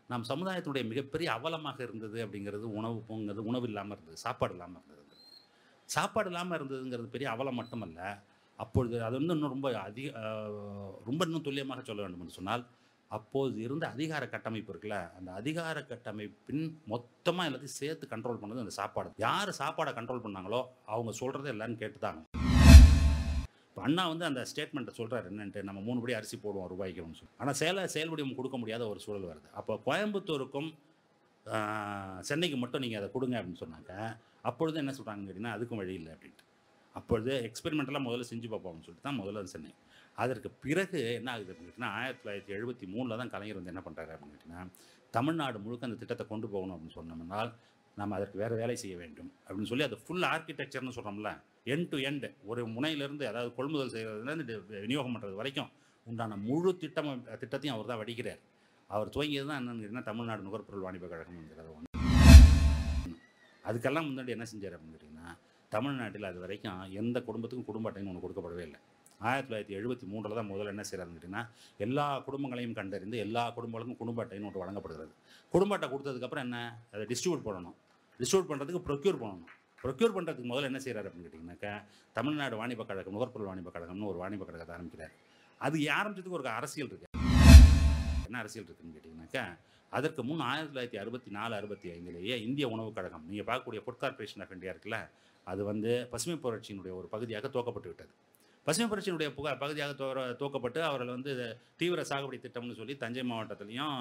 நம் சமுதாயத்தினுடைய மிகப்பெரிய அவலமாக இருந்தது அப்படிங்கிறது உணவு போங்கிறது உணவு இல்லாமல் இருந்தது சாப்பாடு இல்லாமல் இருந்தது சாப்பாடு இல்லாமல் இருந்ததுங்கிறது பெரிய அவலம் மட்டுமல்ல அப்பொழுது அது வந்து இன்னும் ரொம்ப அதிக ஆஹ், ரொம்ப இன்னும் துல்லியமாக சொல்ல வேண்டும் என்று சொன்னால் அப்போது இருந்த அதிகார கட்டமைப்பு இருக்குல்ல அந்த அதிகார கட்டமைப்பின் மொத்தமாக எல்லாத்தையும் சேர்த்து கண்ட்ரோல் பண்ணது அந்த சாப்பாடு யார் சாப்பாடை கண்ட்ரோல் பண்ணாங்களோ அவங்க சொல்கிறத எல்லாரும் கேட்டுதாங்க இப்போ அண்ணா வந்து அந்த ஸ்டேட்மெண்ட்டை சொல்கிறார் என்னன்ட்டு நம்ம மூணு படி அரிசி போடுவோம் ரூபாய்க்குன்னு சொல்லி ஆனால் சேலை செயல்படியும் கொடுக்க முடியாத ஒரு சூழல் வருது அப்போ கோயம்புத்தூருக்கும் ஆஹ், சென்னைக்கு மட்டும் நீங்கள் அதை கொடுங்க அப்படின்னு சொன்னாங்க அப்பொழுது என்ன சொல்கிறாங்க கேட்டிங்கன்னா அதுக்கும் வழி இல்லை அப்படின்ட்டு அப்பொழுது எக்ஸ்பெரிமெண்டெல்லாம் முதல்ல செஞ்சு பார்ப்போம்னு சொல்லிட்டு தான் முதல்ல அது சென்னை அதற்கு பிறகு என்ன ஆகுது அப்படின்னு கேட்டிங்கன்னா ஆயிரத்தி தொள்ளாயிரத்தி எழுபத்தி மூணில் தான் கலைஞர் வந்து என்ன பண்ணுறாரு அப்படின்னு கேட்டிங்கன்னா தமிழ்நாடு முழுக்க அந்த திட்டத்தை கொண்டு போகணும் அப்படின்னு சொன்னோம்னால் நம்ம அதற்கு வேறு வேலை செய்ய வேண்டும் அப்படின்னு சொல்லி அது ஃபுல் ஆர்கிடெக்சர்னு சொல்கிறோம்ல எண்ட் டு எண்ட் ஒரு முனையிலேருந்து அதாவது கொள்முதல் செய்கிறதுலேருந்து விநியோகம் பண்ணுறது வரைக்கும் உண்டான முழு திட்டம் திட்டத்தையும் அவர் தான் வடிக்கிறார் அவர் துவங்கியது தான் என்னன்னு கேட்டிங்கன்னா தமிழ்நாடு நுகர்பொருள் வாணிப கழகம்ங்கிறது ஒன்று அதுக்கெல்லாம் முன்னாடி என்ன செஞ்சார் அப்படின்னு கேட்டிங்கன்னா தமிழ்நாட்டில் அது வரைக்கும் எந்த குடும்பத்துக்கும் குடும்ப அட்டைன்னு ஒன்று கொடுக்கப்படவே இல்லை ஆயிரத்தி தொள்ளாயிரத்தி எழுபத்தி மூன்றில் தான் முதல்ல என்ன செய்கிறாருன்னு கேட்டிங்கன்னா எல்லா குடும்பங்களையும் கண்டறிந்து எல்லா குடும்பங்களுக்கும் குடும்ப அட்டைன்னு ஒன்று வழங்கப்படுகிறது குடும்ப அட்டை கொடுத்ததுக்கப்புறம் என்ன அதை டிஸ்ட்ரிபியூட் பண்ணணும் டிஸ்ட்ரிபியூட் பண்ணுறதுக்கு ப்ரொக்யூர் பண்ணணும் ப்ரொக்யூர் பண்ணுறதுக்கு முதல்ல என்ன செய்கிறாரு அப்படின்னு கேட்டிங்கனாக்கா தமிழ்நாடு வாணிப கழகம் நுகர்பொருள் வாணிப கழகம்னு ஒரு வாணிப கழகத்தை ஆரம்பிக்கிறார் அது ஆரம்பிச்சதுக்கு ஒரு அரசியல் இருக்கு என்ன அரசியல் இருக்குன்னு கேட்டிங்கனாக்கா அதற்கு முன் ஆயிரத்தி தொள்ளாயிரத்தி அறுபத்தி நாலு அறுபத்தி ஐந்துலேயே இந்திய உணவுக் கழகம் நீங்கள் பார்க்கக்கூடிய ஃபுட் கார்பரேஷன் ஆஃப் இந்தியா இருக்குல்ல அது வந்து பசுமை புரட்சியினுடைய ஒரு பகுதியாக துவக்கப்பட்டு விட்டது பசுமை புரட்சியினுடைய புக பகுதியாக தோ துவக்கப்பட்டு அவர்கள் வந்து தீவிர சாகுபடி திட்டம்னு சொல்லி தஞ்சை மாவட்டத்துலேயும்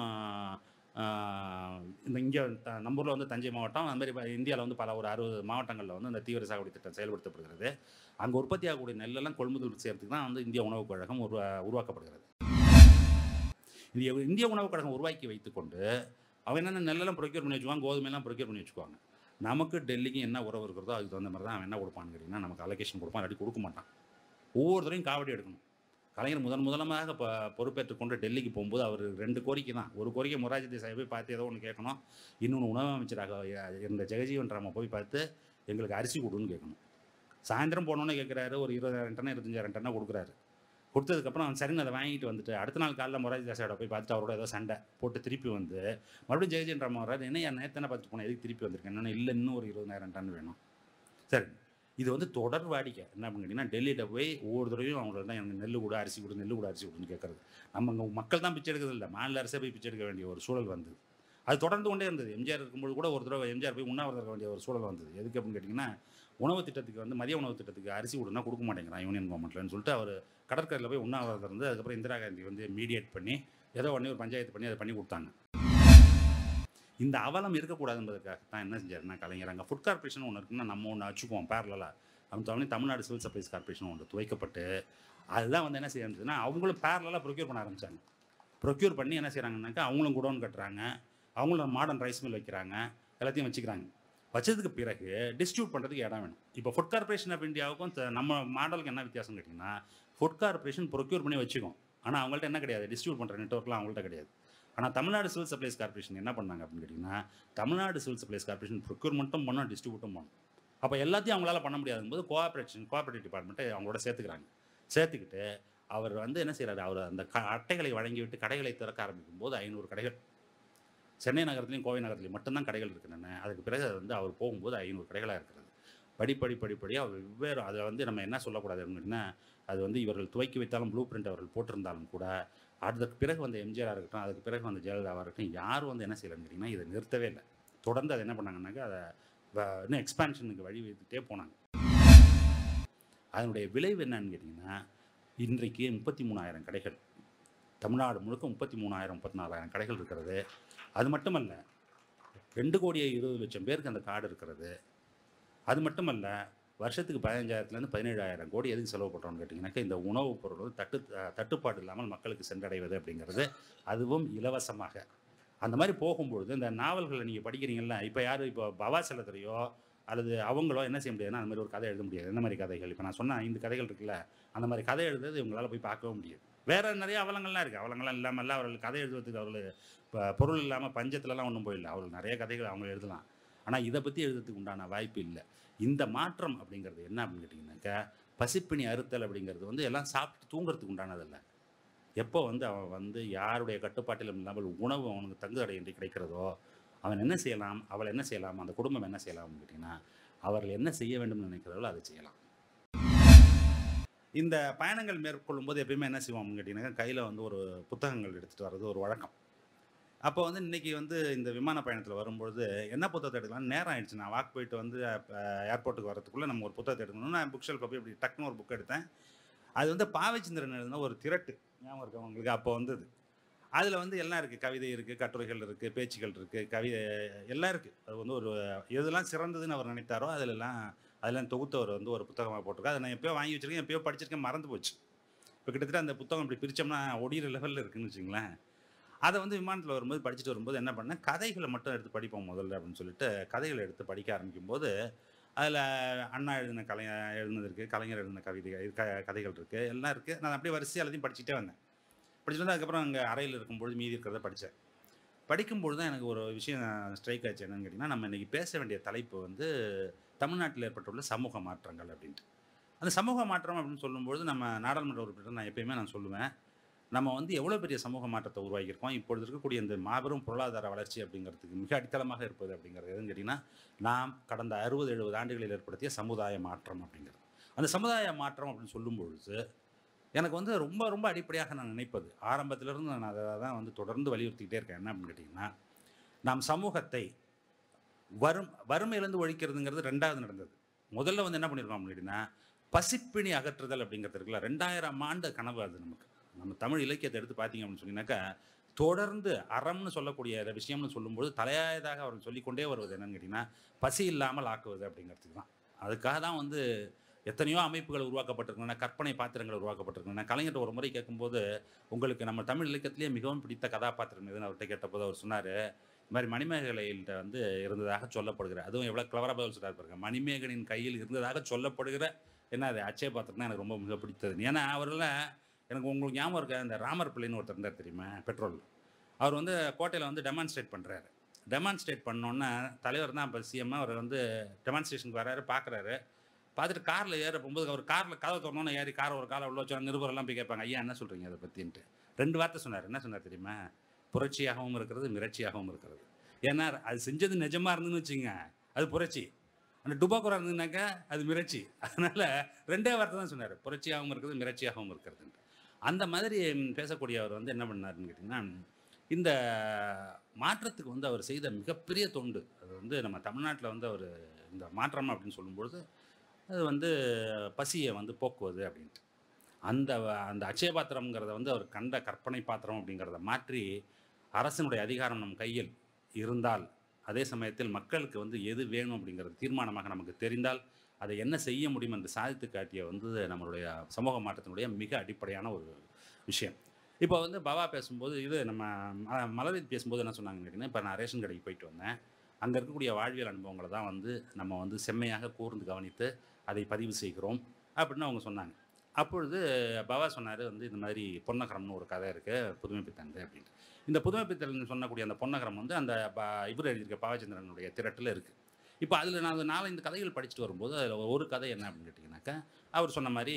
இந்த இங்கே நம்ம ஊரில் வந்து தஞ்சை மாவட்டம் அந்த மாதிரி இந்தியாவில் வந்து பல ஒரு அறுபது மாவட்டங்களில் வந்து அந்த தீவிர சாகுபடி திட்டம் செயல்படுத்தப்படுகிறது அங்கே உற்பத்தி ஆகக்கூடிய நெல்லெல்லாம் கொள்முதல் செய்யறதுக்கு தான் வந்து இந்திய உணவுக் கழகம் உருவா உருவாக்கப்படுகிறது இது எவ்- இந்திய உணவுக் கழகம் உருவாக்கி வைத்துக்கொண்டு அவன் என்னென்ன நெல்லெல்லாம் ப்ரொக்யூர் பண்ணி வச்சுக்குவாங்க கோதுமையெல்லாம் ப்ரொக்யூர் பண்ணி வச்சுக்குவாங்க நமக்கு டெல்லிக்கு என்ன உறவு இருக்கிறதோ அதுக்கு தகுந்த மாதிரி தான் அவன் என்ன கொடுப்பான்னு கேட்டிங்கன்னா நமக்கு அலோகேஷன் கொடுப்பான் இல்லாட்டி கொடுக்க மாட்டான் ஒவ்வொருத்தரையும் காவடி எடுக்கணும் கலைஞர் முதன் முதலமாக இப்போ பொறுப்பேற்றுக் கொண்டு டெல்லிக்கு போகும்போது அவர் ரெண்டு கோரிக்கை தான் ஒரு கோரிக்கை மொராஜி தேசாயை போய் பார்த்து ஏதோ ஒன்று கேட்கணும் இன்னொன்று உணவு அமைச்சராக இருந்த ஜெகஜீவன் ராம போய் பார்த்து எங்களுக்கு அரிசி கொடுன்னு கேட்கணும் சாயந்தரம் போனோன்னே கேட்குறாரு ஒரு இருபதாயிரம் டன்னா இருபத்தஞ்சாயிரம் டன்னா கொடுக்குறாரு கொடுத்ததுக்கப்புறம் அவன் சரின்னு அதை வாங்கிட்டு வந்துட்டு அடுத்த நாள் காலைல மொராஜி தேசாயோட போய் பார்த்துட்டு அவரோட ஏதோ சண்டை போட்டு திருப்பி வந்து மறுபடியும் ஜெயஜீவன் ராம வர்றாரு என்ன என் நேத்தனை பார்த்துட்டு போனேன் எதுக்கு திருப்பி வந்திருக்கேன் என்னன்னா இல்லை இன்னும் ஒரு இருபதாயிரம் டன் வேணும் சரி இது வந்து தொடர் வாடிக்கை என்ன அப்படின்னு கேட்டிங்கன்னா டெல்லியில் போய் ஒவ்வொரு தடவையும் அவங்க தான் எனக்கு நெல் கூட அரிசி கொடு நெல் கூட அரிசி கொடுன்னு கேட்குறது நம்ம இங்கே மக்கள் தான் பிச்சை எடுக்கிறது இல்லை மாநில அரசே போய் பிச்சை எடுக்க வேண்டிய ஒரு சூழல் வந்தது அது தொடர்ந்து கொண்டே இருந்தது எம்ஜிஆர் இருக்கும்போது கூட ஒரு தடவை எம்ஜிஆர் போய் உண்ணாவிரதம் இருக்க வேண்டிய ஒரு சூழல் வந்தது எதுக்கு அப்படின்னு கேட்டிங்கன்னா உணவு திட்டத்துக்கு வந்து மதிய உணவு திட்டத்துக்கு அரிசி கொடுனா கொடுக்க மாட்டேங்கிறான் யூனியன் கவர்மெண்ட்லன்னு சொல்லிட்டு அவர் கடற்கரையில் போய் உண்ணாவிரதம் இருந்து அதுக்கப்புறம் இந்திரா காந்தி வந்து மீடியேட் பண்ணி ஏதோ உடனே ஒரு பஞ்சாயத்து பண்ணி அதை பண்ணி கொடுத்தாங்க இந்த அவலம் இருக்கக்கூடாது என்பதற்காக தான் என்ன செஞ்சாருன்னா கலைஞர் அங்கே ஃபுட் கார்பரேஷன் ஒன்று இருக்குன்னா நம்ம ஒன்று வச்சுக்குவோம் பேரலாக அவன் தவணை தமிழ்நாடு சிவில் சப்ளைஸ் கார்பரேஷன் ஒன்று துவைக்கப்பட்டு அதுதான் வந்து என்ன செய்யறதுன்னா அவங்களும் பேரலாக ப்ரொக்யூர் பண்ண ஆரம்பிச்சாங்க ப்ரொக்யூர் பண்ணி என்ன செய்கிறாங்கன்னாக்கா அவங்களும் குடோன் கட்டுறாங்க அவங்களும் மாடர்ன் ரைஸ் மில் வைக்கிறாங்க எல்லாத்தையும் வச்சுக்கிறாங்க வச்சதுக்கு பிறகு டிஸ்ட்ரிபியூட் பண்ணுறதுக்கு இடம் வேணும் இப்போ ஃபுட் கார்பரேஷன் ஆஃப் இந்தியாவுக்கும் த- நம்ம மாடலுக்கு என்ன வித்தியாசம் கேட்டிங்கன்னா ஃபுட் கார்பரேஷன் ப்ரொக்யூர் பண்ணி வச்சுக்கும் ஆனால் அவங்கள்ட்ட என்ன கிடையாது டிஸ்ட்ரிபியூட் பண்ணுற நெட்ஒர்க்லாம் அவங்கள்ட்ட கிடையாது ஆனால் தமிழ்நாடு சிவில் சப்ளைஸ் கார்பரேஷன் என்ன பண்ணாங்க அப்படின்னு கேட்டிங்கன்னா தமிழ்நாடு சிவில் சப்ளைஸ் கார்பரேஷன் ப்ரொக்யூர்மெண்ட்டும் பண்ணோம் டிஸ்ட்ரிபியூட்டும் பண்ணணும் அப்போ எல்லாத்தையும் அவங்களால பண்ண முடியாதும்போது கோஆப்ரேஷன் கோஆப்ரேட்டிவ் டிபார்ட்மெண்ட்டை அவங்களோட சேர்த்துக்கிறாங்க சேர்த்துக்கிட்டு அவர் வந்து என்ன செய்கிறாரு அவர் அந்த க அட்டைகளை வழங்கிவிட்டு கடைகளை திறக்க ஆரம்பிக்கும் போது ஐநூறு கடைகள் சென்னை நகரத்துலையும் கோவை நகரத்துலையும் மட்டும்தான் கடைகள் இருக்கின்றன அதுக்கு பிறகு அது வந்து அவர் போகும்போது ஐநூறு கடைகளாக இருக்கிறது படிப்படி படிப்படியாக அவர் வெவ்வேறு அதில் வந்து நம்ம என்ன சொல்லக்கூடாது அப்படின்னா அது வந்து இவர்கள் துவக்கி வைத்தாலும் ப்ளூ பிரிண்ட் அவர்கள் போட்டிருந்தாலும் கூட அதுக்கு பிறகு வந்த எம்ஜிஆர் இருக்கட்டும் அதுக்கு பிறகு வந்த ஜெயலலிதாவாக இருக்கட்டும் யாரும் வந்து என்ன செய்யலன்னு கேட்டிங்கன்னா இதை நிறுத்தவே இல்லை தொடர்ந்து அதை என்ன பண்ணாங்கன்னாக்கா அதை வ- இன்னும் எக்ஸ்பான்ஷனுக்கு வழி வைத்துட்டே போனாங்க அதனுடைய விளைவு என்னன்னு கேட்டிங்கன்னா இன்றைக்கு முப்பத்தி மூணாயிரம் கடைகள் தமிழ்நாடு முழுக்க முப்பத்தி மூணாயிரம் முப்பத்தி நாலாயிரம் கடைகள் இருக்கிறது அது மட்டுமல்ல ரெண்டு கோடியே இருபது லட்சம் பேருக்கு அந்த கார்டு இருக்கிறது அது மட்டுமல்ல வருஷத்துக்கு பதினஞ்சாயிரத்துலேருந்து பதினேழாயிரம் கோடி எதுக்கு செலவு பண்ணுறோம்னு கேட்டிங்கனாக்கா இந்த உணவுப் பொருள் வந்து தட்டு அஹ் தட்டுப்பாடு இல்லாமல் மக்களுக்கு சென்றடைவது அப்படிங்கிறது அதுவும் இலவசமாக அந்த மாதிரி போகும்பொழுது இந்த நாவல்களை நீங்கள் படிக்கிறீங்கல்ல இப்போ யார் இப்போ பவா செல்லத்துறையோ அல்லது அவங்களோ என்ன செய்ய முடியாதுன்னா அந்த மாதிரி ஒரு கதை எழுத முடியாது என்ன மாதிரி கதைகள் இப்போ நான் சொன்ன ஐந்து கதைகள் இருக்குல்ல அந்த மாதிரி கதை எழுதுறது இவங்களால போய் பார்க்கவும் முடியாது வேற நிறைய அவலங்கள்லாம் இருக்குது அவலங்கள்லாம் இல்லாமல் அவர்கள் கதை எழுதுவதற்கு அவர்கள் இப்போ பொருள் இல்லாமல் பஞ்சத்துலலாம் ஒன்றும் போயிடல அவர்கள் நிறைய கதைகள் அவங்க எழுதலாம் ஆனால் இதை பற்றி எழுதுறதுக்கு உண்டான வாய்ப்பு இல்லை இந்த மாற்றம் அப்படிங்கிறது என்ன அப்படின்னு கேட்டிங்கனாக்கா பசிப்பினி அறுத்தல் அப்படிங்கிறது வந்து எல்லாம் சாப்பிட்டு தூங்குறதுக்கு உண்டானதல்ல எப்போ வந்து அவன் வந்து யாருடைய கட்டுப்பாட்டிலும் இல்லாமல் உணவு அவனுக்கு தங்குதடையின்றி கிடைக்கிறதோ அவன் என்ன செய்யலாம் அவள் என்ன செய்யலாம் அந்த குடும்பம் என்ன செய்யலாம்னு கேட்டிங்கன்னா அவர்கள் என்ன செய்ய வேண்டும் நினைக்கிறார்களோ அதை செய்யலாம் இந்த பயணங்கள் மேற்கொள்ளும் போது எப்பயுமே என்ன செய்வோம்னு கேட்டிங்கன்னா கையில் வந்து ஒரு புத்தகங்கள் எடுத்துகிட்டு வர்றது ஒரு வழக்கம் அப்போ வந்து இன்னைக்கு வந்து இந்த விமான பயணத்தில் வரும்பொழுது என்ன புத்தகத்தை எடுக்கலாம் நேரம் ஆயிடுச்சு நான் வாக் போயிட்டு வந்து ஏர்போர்ட்டுக்கு வரதுக்குள்ளே நம்ம ஒரு புத்தகத்தை எடுக்கணும் நான் புக் ஷெல்ஃப் போய் இப்படி டக்குன்னு ஒரு புக் எடுத்தேன் அது வந்து பாவச்சந்திரன் எழுதின ஒரு திரட்டு ஞாபகம் இருக்கு உங்களுக்கு அப்போ வந்தது அதில் வந்து எல்லாம் இருக்குது கவிதை இருக்குது கட்டுரைகள் இருக்குது பேச்சுகள் இருக்குது கவிதை எல்லாம் இருக்குது அது வந்து ஒரு எதெல்லாம் சிறந்ததுன்னு அவர் நினைத்தாரோ அதிலெல்லாம் அதெல்லாம் தொகுத்தவர் வந்து ஒரு புத்தகமாக போட்டிருக்கா அதை நான் எப்பயோ வாங்கி வச்சிருக்கேன் எப்பயோ படிச்சிருக்கேன் மறந்து போச்சு இப்போ கிட்டத்தட்ட அந்த புத்தகம் இப்படி பிரித்தோம்னா ஒடிகிற லெவலில் இருக்குன்னு வச்சுங்களேன் அதை வந்து விமானத்தில் வரும்போது படிச்சுட்டு வரும்போது என்ன பண்ணேன் கதைகளை மட்டும் எடுத்து படிப்போம் முதல்ல அப்படின்னு சொல்லிட்டு கதைகளை எடுத்து படிக்க ஆரம்பிக்கும் போது அதில் அண்ணா எழுதின கலை எழுதினது இருக்குது கலைஞர் எழுதின கவிதை க கதைகள் இருக்குது எல்லாம் இருக்குது நான் அப்படியே வரிசை எல்லாத்தையும் படிச்சுட்டே வந்தேன் படிச்சுட்டு வந்து அதுக்கப்புறம் அங்கே அறையில் இருக்கும்பொழுது மீதி இருக்கிறத படித்தேன் படிக்கும்பொழுது தான் எனக்கு ஒரு விஷயம் ஸ்ட்ரைக் ஆச்சு என்னன்னு கேட்டிங்கன்னா நம்ம இன்றைக்கி பேச வேண்டிய தலைப்பு வந்து தமிழ்நாட்டில் ஏற்பட்டுள்ள சமூக மாற்றங்கள் அப்படின்ட்டு அந்த சமூக மாற்றம் அப்படின்னு சொல்லும்பொழுது நம்ம நாடாளுமன்ற உறுப்பினர் நான் எப்பயுமே நான் சொல்லுவேன் நம்ம வந்து எவ்வளோ பெரிய சமூக மாற்றத்தை உருவாக்கியிருக்கோம் இப்பொழுது இருக்கக்கூடிய இந்த மாபெரும் பொருளாதார வளர்ச்சி அப்படிங்கிறதுக்கு மிக அடித்தளமாக இருப்பது அப்படிங்கிறது எதுன்னு கேட்டிங்கன்னா நாம் கடந்த அறுபது எழுபது ஆண்டுகளில் ஏற்படுத்திய சமுதாய மாற்றம் அப்படிங்கிறது அந்த சமுதாய மாற்றம் அப்படின்னு சொல்லும் பொழுது எனக்கு வந்து ரொம்ப ரொம்ப அடிப்படையாக நான் நினைப்பது ஆரம்பத்திலிருந்து நான் அதை தான் வந்து தொடர்ந்து வலியுறுத்திக்கிட்டே இருக்கேன் என்ன அப்படின்னு கேட்டிங்கன்னா நாம் சமூகத்தை வரும் வறுமையிலேருந்து ஒழிக்கிறதுங்கிறது ரெண்டாவது நடந்தது முதல்ல வந்து என்ன பண்ணியிருக்கோம் அப்படின்னு கேட்டிங்கன்னா பசிப்பிணி அகற்றுதல் அப்படிங்கிறது இருக்குல்ல ரெண்டாயிரம் ஆண்டு கனவு அது நமக்கு நம்ம தமிழ் இலக்கியத்தை எடுத்து பார்த்தீங்க அப்படின்னு சொன்னீங்கன்னாக்கா தொடர்ந்து அறம்னு சொல்லக்கூடிய விஷயம்னு சொல்லும்போது தலையாயதாக அவர்கள் சொல்லிக்கொண்டே வருவது என்னன்னு கேட்டிங்கன்னா பசி இல்லாமல் ஆக்குவது அப்படிங்கிறதுக்கு தான் அதுக்காக தான் வந்து எத்தனையோ அமைப்புகள் உருவாக்கப்பட்டிருக்கின்றன கற்பனை பாத்திரங்கள் உருவாக்கப்பட்டிருக்கின்றன கலைஞர் ஒரு முறை கேட்கும்போது உங்களுக்கு நம்ம தமிழ் இலக்கியத்திலேயே மிகவும் பிடித்த கதாபாத்திரம் எதுன்னு அவர்கிட்ட கேட்டபோது அவர் சொன்னார் இந்த மாதிரி மணிமேகலையில்ட்ட வந்து இருந்ததாக சொல்லப்படுகிற அதுவும் எவ்வளோ கிளவராக பதில் சொல்கிறார் பாருங்க மணிமேகனின் கையில் இருந்ததாக சொல்லப்படுகிற என்ன அது அச்சய பாத்திரம் தான் எனக்கு ரொம்ப மிக பிடித்தது ஏன்னா அவரெல்லாம் எனக்கு உங்களுக்கு ஞாபகம் இருக்க அந்த ராமர் பிள்ளைன்னு ஒருத்தர் இருந்தார் தெரியுமா பெட்ரோல் அவர் வந்து கோட்டையில் வந்து டெமான்ஸ்ட்ரேட் பண்ணுறாரு டெமான்ஸ்ட்ரேட் பண்ணோன்னே தலைவர் தான் இப்போ சிஎம் அவர் வந்து டெமான்ஸ்ட்ரேஷனுக்கு வராரு பார்க்குறாரு பார்த்துட்டு காரில் ஏற போகும்போது அவர் காரில் கதவை திறந்தோன்னே ஏறி காரை ஒரு காலை உள்ள வச்சோம் நிருபரெல்லாம் போய் கேட்பாங்க ஐயா என்ன சொல்கிறீங்க அதை பற்றின்ட்டு ரெண்டு வார்த்தை சொன்னார் என்ன சொன்னார் தெரியுமா புரட்சியாகவும் இருக்கிறது மிரட்சியாகவும் இருக்கிறது ஏன்னா அது செஞ்சது நிஜமாக இருந்துன்னு வச்சுங்க அது புரட்சி அந்த டுபாக்குரா இருந்ததுனாக்கா அது மிரட்சி அதனால் ரெண்டே வார்த்தை தான் சொன்னார் புரட்சியாகவும் இருக்கிறது மிரட்சியாகவும் இருக்கிறதுன்ட்டு அந்த மாதிரி பேசக்கூடியவர் வந்து என்ன பண்ணாருன்னு கேட்டிங்கன்னா இந்த மாற்றத்துக்கு வந்து அவர் செய்த மிகப்பெரிய தொண்டு அது வந்து நம்ம தமிழ்நாட்டில் வந்து அவர் இந்த மாற்றம் அப்படின்னு சொல்லும்பொழுது அது வந்து பசியை வந்து போக்குவது அப்படின்ட்டு அந்த அந்த அச்சய பாத்திரம்ங்கிறத வந்து அவர் கண்ட கற்பனை பாத்திரம் அப்படிங்கிறத மாற்றி அரசனுடைய அதிகாரம் நம் கையில் இருந்தால் அதே சமயத்தில் மக்களுக்கு வந்து எது வேணும் அப்படிங்கிறது தீர்மானமாக நமக்கு தெரிந்தால் அதை என்ன செய்ய முடியும் என்று சாதித்து காட்டிய வந்து நம்மளுடைய சமூக மாற்றத்தினுடைய மிக அடிப்படையான ஒரு விஷயம் இப்போ வந்து பவா பேசும்போது இது நம்ம ம- மலர்வித் பேசும்போது என்ன சொன்னாங்க கேட்டிங்கன்னா இப்போ நான் ரேஷன் கடைக்கு போயிட்டு வந்தேன் அங்கே இருக்கக்கூடிய வாழ்வியல் அனுபவங்களை தான் வந்து நம்ம வந்து செம்மையாக கூர்ந்து கவனித்து அதை பதிவு செய்கிறோம் அப்படின்னு அவங்க சொன்னாங்க அப்பொழுது பவா சொன்னார் வந்து இந்த மாதிரி பொன்னகரம்னு ஒரு கதை இருக்குது புதுமை பித்தந்து அப்படின்ட்டு இந்த புதுமை பித்தன் சொன்னக்கூடிய அந்த பொன்னகரம் வந்து அந்த ப இவர் எழுதியிருக்க பாவச்சந்திரனுடைய திரட்டில் இருக்குது இப்போ அதில் நான் அந்த நாலஞ்சு கதைகள் படிச்சுட்டு வரும்போது அதில் ஒரு கதை என்ன அப்படின்னு கேட்டிங்கனாக்கா அவர் சொன்ன மாதிரி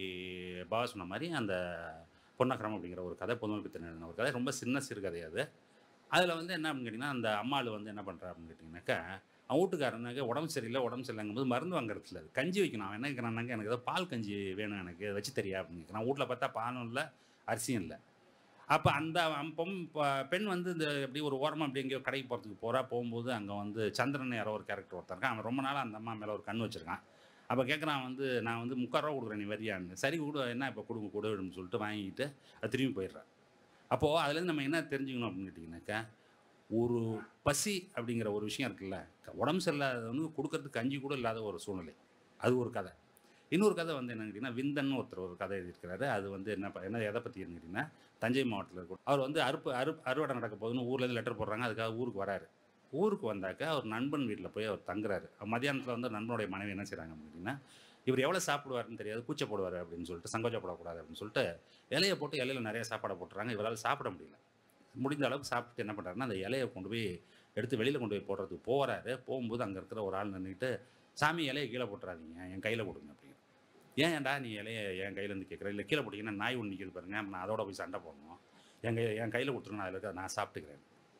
பாபா சொன்ன மாதிரி அந்த பொன்னகரம் அப்படிங்கிற ஒரு கதை புதுமை பித்தன் எழுதின ஒரு கதை ரொம்ப சின்ன சிறுகதை அது அதில் வந்து என்ன அப்படின்னு கேட்டிங்கன்னா அந்த அம்மாள் வந்து என்ன பண்ணுறா அப்படின்னு கேட்டிங்கனாக்கா அவன் வீட்டுக்காரனுக்கு உடம்பு சரியில்லை உடம்பு சரியில்லைங்கும்போது மருந்து வாங்குறதுல அது கஞ்சி வைக்கணும் அவன் என்ன கேட்குறான்னாக்க எனக்கு ஏதோ பால் கஞ்சி வேணும் எனக்கு அதை வச்சு தெரியா அப்படின்னு கேட்குறான் வீட்டில் பார்த்தா பாலும் இல்லை அரிசியும் இல்லை அப்போ அந்த அம்- பொம் ப- பெண் வந்து இந்த எப்படி ஒரு ஓரமாக அப்படி எங்கேயோ கடைக்கு போகிறதுக்கு போகிறா போகும்போது அங்கே வந்து சந்திரன் யாரோ ஒரு கேரக்டர் ஒருத்தன் இருக்கான் அவன் ரொம்ப நாளாக அந்த அம்மா மேலே ஒரு கண் வச்சிருக்கான் அப்போ கேட்குறான் வந்து நான் வந்து முக்கால் ரூபா கொடுக்குறேன் நீ வரியான்னு சரி கொடு என்ன இப்போ கொடுங்க கொடு அப்படின்னு சொல்லிட்டு வாங்கிட்டு அது திரும்பி போயிடுறான் அப்போது அதுலேருந்து நம்ம என்ன தெரிஞ்சுக்கணும் அப்படின்னு கேட்டிங்கனாக்கா ஒரு பசி அப்படிங்கிற ஒரு விஷயம் இருக்குல்ல உடம்பு சரியில்லாத வந்து கொடுக்கறதுக்கு கஞ்சி கூட இல்லாத ஒரு சூழ்நிலை அது ஒரு கதை இன்னொரு கதை வந்து என்னன்னு கேட்டிங்கன்னா விந்தன் ஒருத்தர் ஒரு கதை எழுதியிருக்கிறாரு அது வந்து என்ன ப- என்ன எதை பற்றி கேட்டிங்கன்னா தஞ்சை மாவட்டத்தில் இருக்கும் அவர் வந்து அறுப்பு அறு அறுவடை நடக்க போகுதுன்னு ஊர்லேருந்து லெட்டர் போடுறாங்க அதுக்காக ஊருக்கு வராரு ஊருக்கு வந்தாக்க அவர் நண்பன் வீட்டில் போய் அவர் தங்குறாரு மதியானத்தில் வந்து நண்பனுடைய மனைவி என்ன செய்கிறாங்க அப்படின்னா இவர் எவ்வளோ சாப்பிடுவாருன்னு தெரியாது கூச்சப்படுவார் அப்படின்னு சொல்லிட்டு சங்கோச்சப்படக்கூடாது அப்படின்னு சொல்லிட்டு இலையை போட்டு இலையில நிறைய சாப்பாடை போட்டுறாங்க இவரால் சாப்பிட முடியல முடிந்த அளவுக்கு சாப்பிட்டு என்ன பண்ணுறாருன்னா அந்த இலையை கொண்டு போய் எடுத்து வெளியில் கொண்டு போய் போடுறதுக்கு போகிறாரு போகும்போது அங்கே இருக்கிற ஒரு ஆள் நின்றுட்டு சாமி இலையை கீழே போட்டுறாதீங்க என் கையில் கொடுங்க அப்படிங்கிற ஏன் ஏன்டா நீ இலைய என் கையிலேருந்து கேட்குற இல்லை கீழே போட்டிங்கன்னா நாய் ஒன்று நிற்கிது பாருங்க அப்ப நான் அதோட போய் சண்டை போடணும் என் கை என் கையில் கொடுத்துருங்க நான் அதில் இருக்க நான் சாப்பிட்டுக்கிறேன்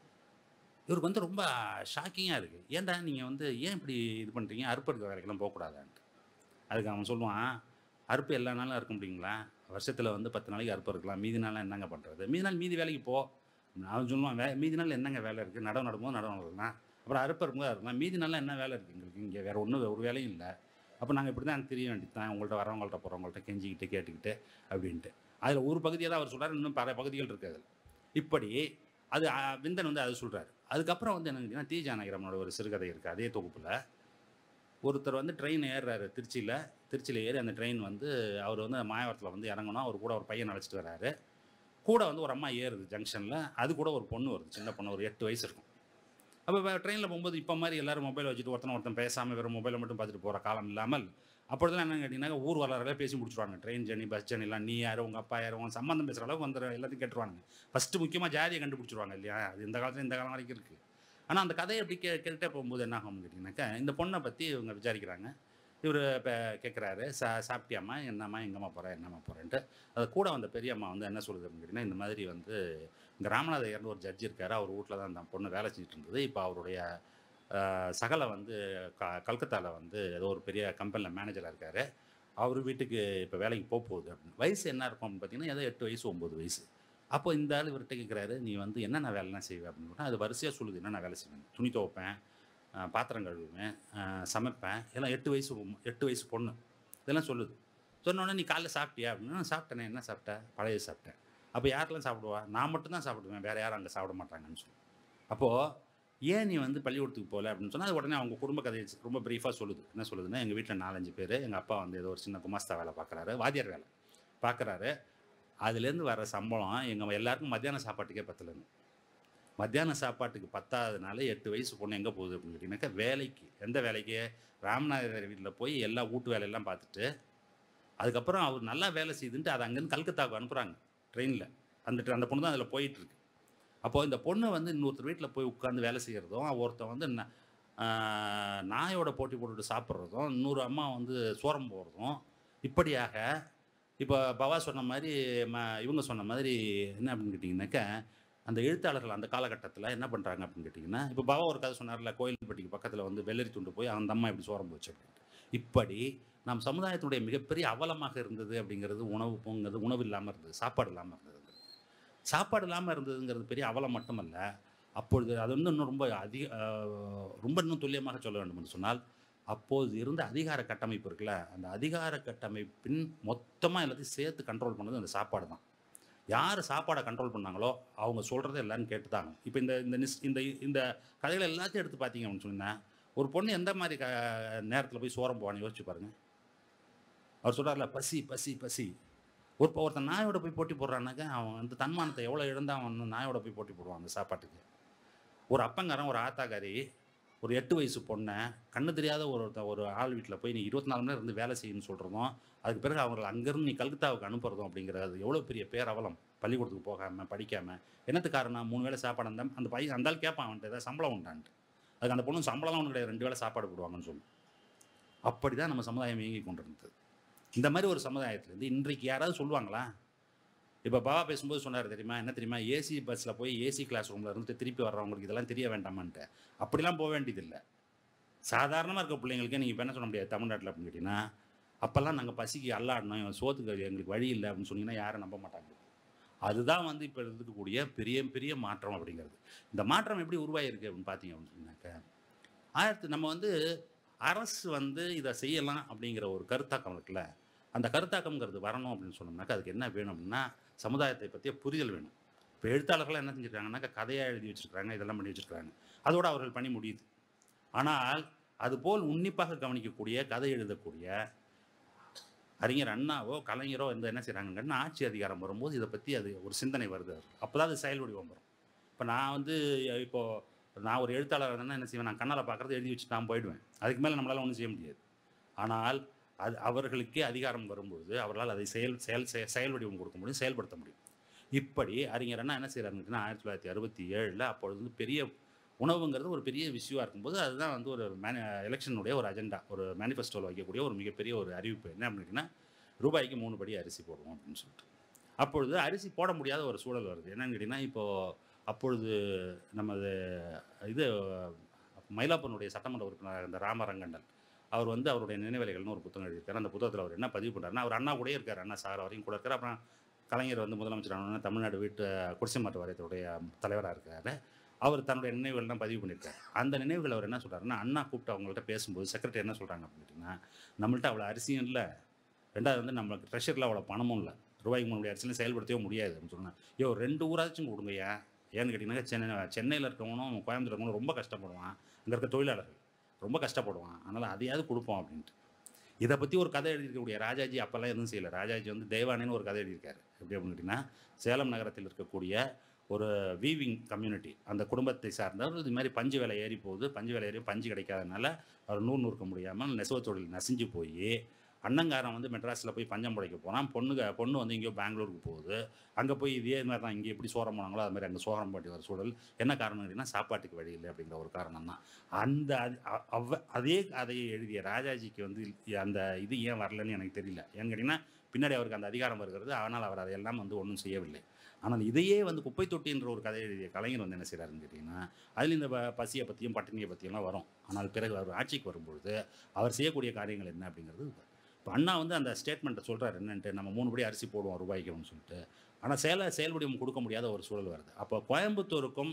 இவருக்கு வந்து ரொம்ப ஷாக்கிங்காக இருக்குது ஏன்டா நீங்கள் வந்து ஏன் இப்படி இது பண்ணுறீங்க அறுப்பு இருக்கிற வேலைக்கெல்லாம் போகக்கூடாதான்ட்டு அதுக்கு அவன் சொல்லுவான் அறுப்பு எல்லா நாளும் இருக்க முடியுங்களா வருஷத்தில் வந்து பத்து நாளைக்கு அறுப்பு இருக்கலாம் மீதி நாள் என்னங்க பண்ணுறது மீதி நாள் மீதி வேலைக்கு போ அவன் சொல்லுவான் வே மீதி நாள் என்னங்க வேலை இருக்குது நடவு நடும்போது நடவு நடக்கலாம் அப்புறம் அறுப்பு இருக்கும்போது இருக்கலாம் மீதி நாளில் என்ன வேலை இருக்குது எங்களுக்கு இங்கே வேறு ஒன்றும் ஒரு வேலையும் இல்லை அப்போ நாங்கள் இப்படி தான் தெரிய வேண்டியது தான் உங்கள்கிட்ட வரவங்கள்ட்ட போகிறவங்கள்ட்ட கெஞ்சிக்கிட்டு கேட்டுக்கிட்டு அப்படின்ட்டு அதில் ஒரு பகுதியை தான் அவர் சொல்கிறார் இன்னும் பல பகுதிகள் இருக்குது அதில் இப்படி அது அ, விந்தன் வந்து அது சொல்கிறாரு அதுக்கப்புறம் வந்து என்னன்னு கேட்டிங்கன்னா டி ஜானகிராமனோட ஒரு சிறுகதை இருக்குது அதே தொகுப்பில் ஒருத்தர் வந்து ட்ரெயின் ஏறுறாரு திருச்சியில் திருச்சியில் ஏறி அந்த ட்ரெயின் வந்து அவர் வந்து மாயவரத்தில் வந்து இறங்கணும் அவர் கூட ஒரு பையன் அழைச்சிட்டு வராரு கூட வந்து ஒரு அம்மா ஏறுது ஜங்ஷனில் அது கூட ஒரு பொண்ணு வருது சின்ன பொண்ணு ஒரு எட்டு வயசு இருக்கும் அப்போ ட்ரெயினில் போகும்போது இப்போ மாதிரி எல்லாரும் மொபைல் வச்சுட்டு ஒருத்தனை ஒருத்தன் பேசாமல் வெறும் மொபைலை மட்டும் பார்த்துட்டு போகிற காலம் இல்லாமல் அப்பொழுதுலாம் என்னன்னு கேட்டிங்கன்னா ஊர் வரலாறுல பேசி முடிச்சுருவாங்க ட்ரெயின் ஜர்னி பஸ் ஜர்னிலாம் நீ யார் உங்கள் அப்பா யார் உங்க சம்மந்தம் பேசுகிற அளவுக்கு வந்து எல்லாத்தையும் கேட்டுருவாங்க ஃபஸ்ட்டு முக்கியமாக ஜாதியை கண்டுபிடிச்சிருவாங்க இல்லையா அது இந்த காலத்தில் இந்த காலம் வரைக்கும் இருக்குது ஆனால் அந்த கதையை எப்படி கே கேட்டுட்டே போகும்போது என்ன ஆகும்னு கேட்டிங்கனாக்கா இந்த பொண்ணை பற்றி இவங்க விசாரிக்கிறாங்க இவர் இப்போ கேட்குறாரு சா சாப்பிட்டியாம்மா என்னம்மா எங்கம்மா போகிற என்னம்மா போகிறேன்ட்டு அது கூட வந்த பெரியம்மா வந்து என்ன சொல்லுது அப்படின்னு கேட்டிங்கன்னா இந்த மாதிரி வந்து இங்கே ராமநாத ஐயர்னு ஒரு ஜட்ஜ் இருக்கார் அவர் வீட்டில் தான் அந்த பொண்ணு வேலை செஞ்சுட்டு இருந்தது இப்போ அவருடைய ஆஹ், சகலை வந்து க கல்கத்தாவில் வந்து ஏதோ ஒரு பெரிய கம்பெனியில் மேனேஜராக இருக்கார் அவர் வீட்டுக்கு இப்போ வேலைக்கு போக போகுது அப்படின்னு வயசு என்ன இருக்கும் அப்படின்னு பார்த்தீங்கன்னா ஏதோ எட்டு வயசு ஒம்பது வயசு அப்போ இந்த ஆள் இவர்கிட்ட கேட்குறாரு நீ வந்து என்னென்ன வேலைலாம் செய்வே அப்படின்னு சொன்னா, அது வரிசையாக சொல்லுது என்னென்ன வேலை செய்வேன் துணி துவைப்பேன் ஆஹ், பாத்திரம் கழுவுவேன் ஆஹ், சமைப்பேன் எல்லாம் எட்டு வயசு பொ- எட்டு வயசு பொண்ணு இதெல்லாம் சொல்லுது சொன்னோடனே நீ காலைல சாப்பிட்டியா அப்படின்னு "நான் சாப்பிட்டேனே என்ன சாப்பிட்டேன் பழைய சாப்பிட்டேன் அப்போ யாரெல்லாம் சாப்பிடுவா நான் மட்டும் தான் சாப்பிடுவேன் வேறு யாரும் அங்கே சாப்பிட மாட்டாங்கன்னு சொல்லி அப்போது ஏன் நீ வந்து பள்ளிக்கூடத்துக்கு போகல அப்படின்னு சொன்னால் அது உடனே அவங்க குடும்ப கதையை ரொம்ப ப்ரீஃபாக சொல்லுது என்ன சொல்லுதுன்னா எங்கள் வீட்டில் நாலஞ்சு பேர் எங்கள் அப்பா வந்து ஏதோ ஒரு சின்ன குமாஸ்தா வேலை பார்க்குறாரு வாத்தியார் வேலை பார்க்குறாரு அதுலேருந்து வர சம்பளம் எங்கள் எல்லாருக்கும் மத்தியான சாப்பாட்டுக்கே பத்தலைன்னு மத்தியான சாப்பாட்டுக்கு பத்தாதனால எட்டு வயசு பொண்ணு எங்கே போகுது அப்படின்னு கேட்டிங்கனாக்கா வேலைக்கு எந்த வேலைக்கு ராமநாதர் வீட்டில் போய் எல்லா வீட்டு வேலையெல்லாம் பார்த்துட்டு அதுக்கப்புறம் அவர் நல்லா வேலை செய்துன்ட்டு அதை அங்கேருந்து கல்கத்தாவுக்கு அனுப்புகிறாங்க ட்ரெயினில் அந்த tra- அந்த பொண்ணு தான் அதில் போயிட்டுருக்கு அப்போது இந்த பொண்ணு வந்து இன்னொருத்தர் வீட்டில் போய் உட்காந்து வேலை செய்கிறதும் ஒருத்தன் வந்து ந- ஆஹ், நாயோட போட்டி போட்டுட்டு சாப்பிட்றதும் இன்னொரு அம்மா வந்து சோரம் போடுறதும் இப்படியாக இப்போ பவா சொன்ன மாதிரி ம இவங்க சொன்ன மாதிரி என்ன அப்படின்னு கேட்டிங்கனாக்கா அந்த எழுத்தாளர்கள் அந்த காலகட்டத்தில் என்ன பண்ணுறாங்க அப்படின்னு கேட்டிங்கன்னா இப்போ பவா ஒரு கதை சொன்னார்ல கோயில்பட்டிக்கு பக்கத்தில் வந்து வெள்ளரி துண்டு போய் அந்த அம்மா இப்படி சோரம் போச்சு அப்படின்ட்டு இப்படி நம் சமுதாயத்தினுடைய மிகப்பெரிய அவலமாக இருந்தது அப்படிங்கிறது உணவு போங்கிறது உணவு இல்லாமல் இருந்தது சாப்பாடு இல்லாமல் இருந்தது சாப்பாடு இல்லாமல் இருந்ததுங்கிறது பெரிய அவலம் மட்டுமல்ல அப்பொழுது அது வந்து இன்னும் ரொம்ப அதிக ஆஹ், ரொம்ப இன்னும் துல்லியமாக சொல்ல வேண்டும் என்று சொன்னால் அப்போது இருந்த அதிகார கட்டமைப்பு இருக்குல்ல அந்த அதிகார கட்டமைப்பின் மொத்தமாக எல்லாத்தையும் சேர்த்து கண்ட்ரோல் பண்ணது அந்த சாப்பாடு தான் யார் சாப்பாடை கண்ட்ரோல் பண்ணாங்களோ அவங்க சொல்கிறத எல்லாரும் கேட்டுதாங்க இப்போ இந்த இந்த நிஸ் இந்த இந்த கதைகள் எல்லாத்தையும் எடுத்து பார்த்தீங்க அப்படின்னு சொன்னால் ஒரு பொண்ணு எந்த மாதிரி க நேரத்தில் போய் சோரம் போவான்னு யோசிச்சு பாருங்க அவர் சொல்கிறார்ல பசி பசி பசி ஒரு ஒருத்தன் நாயோட போய் போட்டி போடுறான்னாக்கா அவன் வந்து தன்மானத்தை எவ்வளோ இழந்தா அவன் வந்து நாயோட போய் போட்டி போடுவான் அந்த சாப்பாட்டுக்கு ஒரு அப்பங்காரன் ஒரு ஆத்தாக்காரி ஒரு எட்டு வயசு பொண்ணை கண்ணு தெரியாத ஒரு ஒருத்த- ஒரு ஆள் வீட்டில் போய் நீ இருபத்தி நாலு மணி நேரம் இருந்து வேலை செய்யணும்னு சொல்கிறதும் அதுக்கு பிறகு அவங்களை அங்கேருந்து நீ கல்கத்தாவுக்கு அனுப்புறதும் அப்படிங்கிறது எவ்வளோ பெரிய பேரவலம் பள்ளிக்கூடத்துக்கு போகாமல் படிக்காமல் என்னத்து காரணம் மூணு வேளை சாப்பாடு அந்த அந்த பையன் அந்த ஆள் கேட்பான் அவன்கிட்ட ஏதாவது சம்பளம் உண்டான்ட்டு அதுக்கு அந்த பொண்ணு சம்பளம்லாம் ஒன்றும் கிடையாது ரெண்டு வேளை சாப்பாடு போடுவாங்கன்னு சொல்லி அப்படி தான் நம்ம சமுதாயம் இயங்கி கொண்டிருந்தது இந்த மாதிரி ஒரு சமுதாயத்துலேருந்து இன்றைக்கு யாராவது சொல்லுவாங்களா இப்போ பாபா பேசும்போது சொன்னார் தெரியுமா என்ன தெரியுமா ஏசி பஸ்ஸில் போய் ஏசி கிளாஸ் ரூமில் இருந்து திருப்பி வர்றவங்களுக்கு இதெல்லாம் தெரிய வேண்டாமான்ட்டு அப்படிலாம் போக வேண்டியதில்லை சாதாரணமாக இருக்க பிள்ளைங்களுக்கு நீங்கள் இப்போ என்ன சொல்ல முடியாது தமிழ்நாட்டில் அப்படின்னு கேட்டிங்கன்னா அப்போல்லாம் நாங்கள் பசிக்கு அல்லாடணும் இவன் சோத்துக்கு எங்களுக்கு வழி இல்லை அப்படின்னு சொன்னீங்கன்னா யாரும் நம்ப மாட்டாங்க அதுதான் வந்து இப்போ இருக்கக்கூடிய பெரிய பெரிய மாற்றம் அப்படிங்கிறது இந்த மாற்றம் எப்படி உருவாயிருக்கு அப்படின்னு பார்த்தீங்க அப்படின்னு சொன்னாக்க ஆயிரத்தி நம்ம வந்து அரசு வந்து இதை செய்யலாம் அப்படிங்கிற ஒரு கருத்தாக்கம் இருக்குல்ல அந்த கருத்தாக்கம்ங்கிறது வரணும் அப்படின்னு சொன்னோம்னாக்கா அதுக்கு என்ன வேணும் அப்படின்னா சமுதாயத்தை பற்றிய புரிதல் வேணும் இப்போ எழுத்தாளர்கள் என்ன செஞ்சுருக்காங்கனாக்கா கதையாக எழுதி வச்சிருக்காங்க இதெல்லாம் பண்ணி வச்சிருக்காங்க அதோட அவர்கள் பணி முடியுது ஆனால் அதுபோல் உன்னிப்பாக கவனிக்கக்கூடிய கதை எழுதக்கூடிய அறிஞர் அண்ணாவோ கலைஞரோ இந்த என்ன செய்கிறாங்கன்னா ஆட்சி அதிகாரம் வரும்போது இதை பற்றி அது ஒரு சிந்தனை வருது அப்போ தான் அது செயல் வடிவம் வரும் இப்போ நான் வந்து இப்போது நான் ஒரு எழுத்தாளர் இருந்தேன்னா என்ன செய்வேன் நான் கண்ணால் பார்க்குறது எழுதி வச்சுட்டு நான் போயிடுவேன் அதுக்கு மேலே நம்மளால் ஒன்றும் செய்ய முடியாது ஆனால் அது அவர்களுக்கே அதிகாரம் வரும்பொழுது அவர்களால் அதை செயல் செயல் செய- செயல் வடிவம் கொடுக்க முடியும் செயல்படுத்த முடியும் இப்படி அறிஞர் அண்ணா என்ன செய்கிறாருன்னா ஆயிரத்தி தொள்ளாயிரத்தி அறுபத்தி ஏழில் அப்பொழுது வந்து பெரிய உணவுங்கிறது ஒரு பெரிய விஷயமா இருக்கும்போது அதுதான் வந்து ஒரு மேனி எலெக்ஷனுடைய ஒரு அஜெண்டா ஒரு மேனிஃபெஸ்டோவில் வைக்கக்கூடிய ஒரு மிகப்பெரிய ஒரு அறிவிப்பு என்ன அப்படின்னா ரூபாய்க்கு மூணு படி அரிசி போடுவோம் அப்படின்னு சொல்லிட்டு அப்பொழுது அரிசி போட முடியாத ஒரு சூழல் வருது என்னன்னு கேட்டிங்கன்னா இப்போது அப்பொழுது நமது இது மயிலாப்பூருடைய சட்டமன்ற உறுப்பினர் இந்த ராமரங்கண்டன் அவர் வந்து அவருடைய நினைவலைகள்னு ஒரு புத்தகம் எழுதியிருக்காரு அந்த புத்தகத்தில் அவர் என்ன பதிவு பண்ணுறாருன்னா அவர் அண்ணா கூடயே இருக்கார் அண்ணா சார் வரையும் கூட இருக்கார் அப்புறம் கலைஞர் வந்து முதலமைச்சர் ஆனோடனே தமிழ்நாடு வீட்டு குடிசை மாற்று வாரியத்துடைய தலைவராக இருக்கார் அவர் தன்னுடைய நினைவுகள்லாம் பதிவு பண்ணியிருக்காரு அந்த நினைவுகள் அவர் என்ன சொல்கிறாருன்னா அண்ணா கூப்பிட்டு அவங்கள்ட்ட பேசும்போது செக்ரட்டரி என்ன சொல்கிறாங்க அப்படின்னு கேட்டிங்கன்னா நம்மள்ட்ட அவ்வளோ அரிசியும் இல்லை ரெண்டாவது வந்து நம்மளுக்கு ட்ரெஷரில் அவ்வளோ பணமும் இல்லை ரூபாய்க்கு மூணு அரிசியும் செயல்படுத்தவே முடியாது அப்படின்னு சொன்னேன் ஐயோ ரெண்டு ஊராச்சும் கொடுங்கய்யா ஏன்னு கேட்டிங்கன்னா சென்னை சென்னையில் இருக்கவனும் கோயம்புத்தூர் இருக்கவனும் ரொம்ப கஷ்டப்படுவான் அங்கே இருக்க தொழிலாளர்கள் ரொம்ப கஷ்டப்படுவான் அதனால் அதையாவது கொடுப்போம் அப்படின்ட்டு இதை பற்றி ஒரு கதை எழுதியிருக்கக்கூடிய ராஜாஜி அப்போல்லாம் எதுவும் செய்யலை ராஜாஜி வந்து தேவானின்னு ஒரு கதை எழுதியிருக்காரு எப்படி அப்படின்னு கேட்டிங்கன்னா சேலம் நகரத்தில் இருக்கக்கூடிய ஒரு வீவிங் கம்யூனிட்டி அந்த குடும்பத்தை சார்ந்தவர் இது மாதிரி பஞ்சு விலை ஏறி போகுது பஞ்சு விலை ஏறி பஞ்சு கிடைக்காதனால அவர் நூறு நூறுக்க முடியாமல் நெசவு தொழில் நசிஞ்சு போய் அண்ணங்காரன் வந்து மெட்ராஸில் போய் பஞ்சம் பிழைக்க போகிறான் பொண்ணுங்க பொண்ணு வந்து எங்கேயோ பெங்களூருக்கு போகுது அங்கே போய் இதே மாதிரி தான் இங்கே எப்படி சோரம் போனாங்களோ அது மாதிரி அங்கே சோரம் பாட்டி வர சூழல் என்ன காரணம் அப்படின்னா சாப்பாட்டுக்கு வழி இல்லை அப்படிங்கிற ஒரு காரணம் தான் அந்த அது- அ- அவ அதே கதையை எழுதிய ராஜாஜிக்கு வந்து அந்த இது ஏன் வரலன்னு எனக்கு தெரியல ஏன்னு கேட்டிங்கன்னா பின்னாடி அவருக்கு அந்த அதிகாரம் வருகிறது ஆனால் அவர் அதையெல்லாம் வந்து ஒன்றும் செய்யவில்லை ஆனால் இதையே வந்து குப்பை தொட்டின்ற ஒரு கதை எழுதிய கலைஞர் வந்து என்ன செய்கிறாருன்னு கேட்டிங்கன்னா அதில் இந்த ப- பசியை பற்றியும் பட்டினியை பற்றியெல்லாம் வரும் ஆனால் பிறகு அவர் ஆட்சிக்கு வரும்பொழுது அவர் செய்யக்கூடிய காரியங்கள் என்ன அப்படிங்கிறது இப்போ அண்ணா வந்து அந்த ஸ்டேட்மெண்ட்டை சொல்கிறார் என்னன்ட்டு நம்ம மூணு படி அரிசி போடுவோம் ரூபாய்க்குன்னு சொல்லிட்டு ஆனால் செயல செயல்படியும் கொடுக்க முடியாத ஒரு சூழல் வருது அப்போ கோயம்புத்தூருக்கும்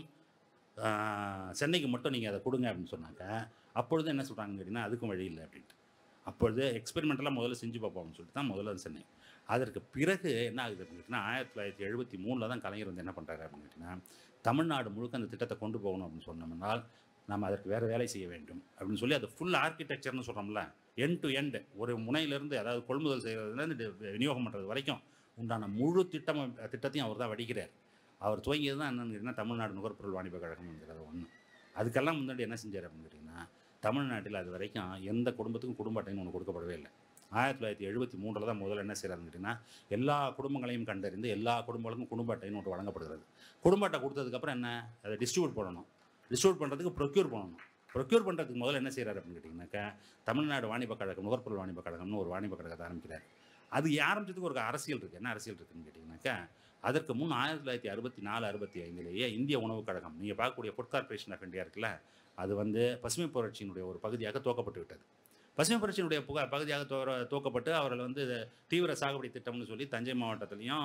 ஆஹ், சென்னைக்கு மட்டும் நீங்கள் அதை கொடுங்க அப்படின்னு சொன்னாக்க அப்பொழுது என்ன சொல்கிறாங்கன்னு கேட்டிங்கன்னா அதுக்கும் வழி இல்லை அப்படின்ட்டு அப்பொழுது எக்ஸ்பெரிமெண்டெல்லாம் முதல்ல செஞ்சு பார்ப்போம்னு சொல்லிட்டு தான் முதல்ல அது சென்னை அதற்கு பிறகு என்ன ஆகுது அப்படின்னு கேட்டிங்கன்னா ஆயிரத்தி தொள்ளாயிரத்தி எழுபத்தி மூணில் தான் கலைஞர் வந்து என்ன பண்ணுறாரு அப்படின்னு கேட்டிங்கன்னா தமிழ்நாடு முழுக்க அந்த திட்டத்தை கொண்டு போகணும் அப்படின்னு சொன்னோம்னால் நம்ம அதற்கு வேறு வேலை செய்ய வேண்டும் அப்படின்னு சொல்லி அது ஃபுல் ஆர்கிடெக்சர்னு சொல்கிறோம்ல எண்ட் டு எண்ட் ஒரு முனையிலேருந்து அதாவது கொள்முதல் செய்கிறதுலேருந்து விநியோகம் பண்ணுறது வரைக்கும் உண்டான முழு திட்டம் திட்டத்தையும் அவர் தான் வடிக்கிறார் அவர் துவங்கியது தான் என்னன்னு கேட்டிங்கன்னா தமிழ்நாடு நுகர்பொருள் வாணிப கழகம்ங்கிறது ஒன்று அதுக்கெல்லாம் முன்னாடி என்ன செஞ்சார் அப்படின்னு கேட்டிங்கன்னா தமிழ்நாட்டில் அது வரைக்கும் எந்த குடும்பத்துக்கும் குடும்ப அட்டைன்னு ஒன்று கொடுக்கப்படவே இல்லை ஆயிரத்தி தொள்ளாயிரத்தி எழுபத்தி மூன்றில் தான் முதல்ல என்ன செய்கிறாருன்னு கேட்டிங்கன்னா எல்லா குடும்பங்களையும் கண்டறிந்து எல்லா குடும்பங்களுக்கும் குடும்ப அட்டைன்னு ஒன்று வழங்கப்படுகிறது குடும்ப அட்டை கொடுத்ததுக்கப்புறம் என்ன அதை டிஸ்ட்ரிபியூட் பண்ணணும் டிஸ்ட்ரிபியூட் பண்ணுறதுக்கு ப்ரொக்யூர் பண்ணணும் ப்ரொக்யூர் பண்ணுறதுக்கு முதல்ல என்ன செய்கிறாரு அப்படின்னு கேட்டிங்கனாக்கா தமிழ்நாடு வாணிப கழகம் நுகர்பொருள் வாணிப கழகம்னு ஒரு வாணிப கழகத்தை ஆரம்பிக்கிறார் அது ஆரம்பிச்சதுக்கு ஒரு அரசியல் இருக்குது என்ன அரசியல் இருக்குன்னு கேட்டிங்கனாக்கா அதற்கு முன் ஆயிரத்தி தொள்ளாயிரத்தி அறுபத்தி நாலு அறுபத்தி ஐந்துலேயே இந்திய உணவுக் கழகம் நீங்கள் பார்க்கக்கூடிய ஃபுட் கார்ப்பரேஷன் ஆஃப் இந்தியா இருக்குல்ல அது வந்து பசுமை புரட்சியினுடைய ஒரு பகுதியாக துவக்கப்பட்டு விட்டது பசுமை புரட்சியினுடைய புக பகுதியாக தோ துவக்கப்பட்டு அவர்கள் வந்து தீவிர சாகுபடி திட்டம்னு சொல்லி தஞ்சை மாவட்டத்துலேயும்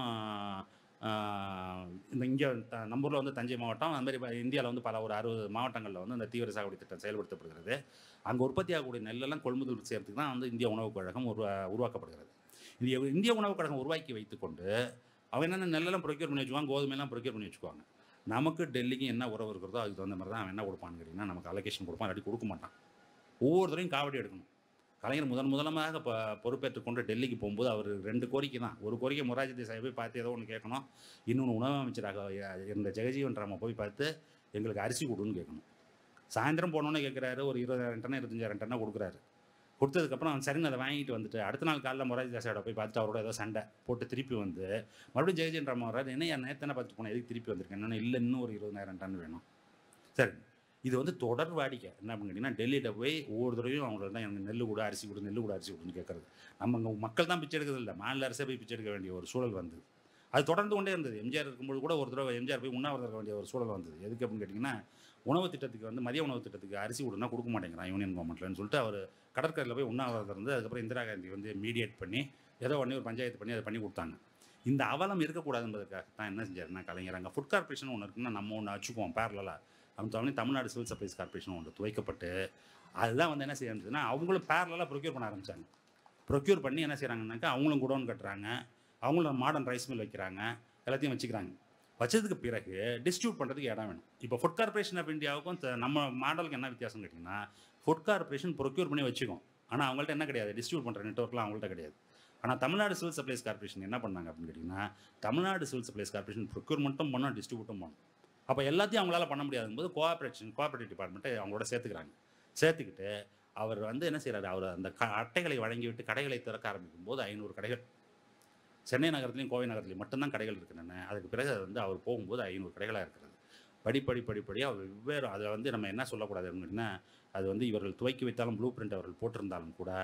இந்த இங்கே நம்ம ஊரில் வந்து தஞ்சை மாவட்டம் அந்த மாதிரி இந்தியாவில் வந்து பல ஒரு அறுபது மாவட்டங்களில் வந்து இந்த தீவிர சாகுபடி திட்டம் செயல்படுத்தப்படுகிறது அங்கே உற்பத்தி ஆகக்கூடிய நெல்லெல்லாம் கொள்முதல் செய்யறதுக்கு தான் வந்து இந்திய உணவுக் கழகம் உருவா உருவாக்கப்படுகிறது இது இந்திய உணவுக் கழகம் உருவாக்கி வைத்துக்கொண்டு அவன் என்னென்ன நெல்லெல்லாம் ப்ரொக்யூர் பண்ணி வச்சுக்குவாங்க கோதுமையெல்லாம் ப்ரொக்யூர் பண்ணி வச்சுக்குவாங்க நமக்கு டெல்லிக்கு என்ன உறவு இருக்கிறதோ அதுக்கு தகுந்த மாதிரி தான் அவன் என்ன கொடுப்பான்னு கேட்டிங்கன்னா நமக்கு அலோகேஷன் கொடுப்பான் இல்லாட்டி கொடுக்க மாட்டான் ஒவ்வொருத்தரையும் காவடி எடுக்கணும் கலைஞர் முதன் முதலமாக இப்போ பொறுப்பேற்றுக் கொண்டு டெல்லிக்கு போகும்போது அவர் ரெண்டு கோரிக்கை தான் ஒரு கோரிக்கை மொராஜி தேசாயை போய் பார்த்து ஏதோ ஒன்று கேட்கணும் இன்னொன்று உணவு அமைச்சராக இருந்த ஜெகஜீவன் ராம போய் பார்த்து எங்களுக்கு அரிசி கொடுன்னு கேட்கணும் சாயந்தரம் போனோன்னே கேட்குறாரு ஒரு இருபதாயிரம் டன்னா இருபத்தஞ்சாயிரம் டன்னா கொடுக்குறாரு கொடுத்ததுக்கப்புறம் அவன் சரின்னு அதை வாங்கிட்டு வந்துட்டு அடுத்த நாள் காலைல மொராஜி தேசாயோட போய் பார்த்துட்டு அவரோட ஏதோ சண்டை போட்டு திருப்பி வந்து மறுபடியும் ஜெயஜீவன் ராம வர்றாரு என்ன என் நேத்தனை பார்த்துட்டு போனேன் எதுக்கு திருப்பி வந்திருக்கேன் என்னன்னா இல்லை இன்னும் ஒரு இருபதாயிரம் டன் வேணும் சரி இது வந்து தொடர் வாடிக்கை என்ன அப்படின்னு கேட்டிங்கன்னா டெல்லியில் போய் ஒவ்வொரு தடவையும் அவங்கள தான் எனக்கு நெல் கூட அரிசி கொடு நெல் கூட அரிசி கொடுன்னு கேட்குறது நம்ம இங்கே மக்கள் தான் பிச்சை எடுக்கிறது இல்லை மாநில அரசே போய் பிச்சை எடுக்க வேண்டிய ஒரு சூழல் வந்தது அது தொடர்ந்து கொண்டே இருந்தது எம்ஜிஆர் இருக்கும்போது கூட ஒரு தடவை எம்ஜிஆர் போய் உண்ணாவிரதம் இருக்க வேண்டிய ஒரு சூழல் வந்தது எதுக்கு அப்படின்னு கேட்டிங்கன்னா உணவு திட்டத்துக்கு வந்து மதிய உணவு திட்டத்துக்கு அரிசி கொடுனா கொடுக்க மாட்டேங்கிறான் யூனியன் கவர்மெண்ட்லன்னு சொல்லிட்டு அவர் கடற்கரையில் போய் உண்ணாவிரதம் இருந்து அதுக்கப்புறம் இந்திரா காந்தி வந்து மீடியேட் பண்ணி ஏதோ உடனே ஒரு பஞ்சாயத்து பண்ணி அதை பண்ணி கொடுத்தாங்க இந்த அவலம் இருக்கக்கூடாது என்பதற்காக தான் என்ன செஞ்சாருன்னா கலைஞர் அங்கே ஃபுட் கார்பரேஷன் ஒன்று இருக்குன்னா நம்ம ஒன்று வச்சுக்குவோம் பேரலாக அவன் Tamil Tamil Nadu civil supplies corporation ஒன்று துவைக்கப்பட்டு அதுதான் வந்து என்ன செய்யறதுன்னா அவங்களும் பேரலாக ப்ரொக்யூர் பண்ண ஆரம்பிச்சாங்க ப்ரொக்யூர் பண்ணி என்ன செய்கிறாங்கனாக்கா அவங்களும் குடோன் கட்டுறாங்க அவங்களும் மாடர்ன் ரைஸ் மில் வைக்கிறாங்க எல்லாத்தையும் வச்சுக்கிறாங்க வச்சதுக்கு பிறகு டிஸ்ட்ரிபியூட் பண்ணுறதுக்கு இடம் வேணும் இப்போ ஃபுட் கார்பரேஷன் ஆஃப் இந்தியாவுக்கும் த- நம்ம மாடலுக்கு என்ன வித்தியாசம் கேட்டிங்கன்னா ஃபுட் கார்பரேஷன் ப்ரொக்யூர் பண்ணி வச்சுக்கும் ஆனால் அவங்கள்ட்ட என்ன கிடையாது டிஸ்ட்ரிபியூட் பண்ணுற நெட்ஒர்க்லாம் அவங்கள்ட்ட கிடையாது ஆனால் தமிழ்நாடு சிவில் சப்ளைஸ் கார்பரேஷன் என்ன பண்ணாங்க அப்படின்னு கேட்டிங்கன்னா தமிழ்நாடு சிவில் சப்ளைஸ் கார்பரேஷன் ப்ரொக்யூர்மெண்ட்டும் பண்ணோம் டிஸ்ட்ரிபியூட்டும் பண்ணும் அப்போ எல்லாத்தையும் அவங்களால பண்ண முடியாதுங்கும்போது கோஆப்ரேஷன் கோஆப்ரேட்டிவ் டிபார்ட்மெண்ட்டை அவங்களோட சேர்த்துக்கிறாங்க சேர்த்துக்கிட்டு அவர் வந்து என்ன செய்கிறாரு அவர் அந்த க அட்டைகளை வழங்கிவிட்டு கடைகளை திறக்க ஆரம்பிக்கும் போது ஐநூறு கடைகள் சென்னை நகரத்துலையும் கோவை நகரத்துலையும் மட்டும்தான் கடைகள் இருக்கின்றன அதுக்கு பிறகு அது வந்து அவர் போகும்போது ஐநூறு கடைகளாக இருக்கிறது படிப்படி படிப்படியாக அவர் வெவ்வேறு அதை வந்து நம்ம என்ன சொல்லக்கூடாது அப்படின்னா அது வந்து இவர்கள் துவக்கி வைத்தாலும் ப்ளூ பிரிண்ட் அவர்கள் போட்டிருந்தாலும் கூட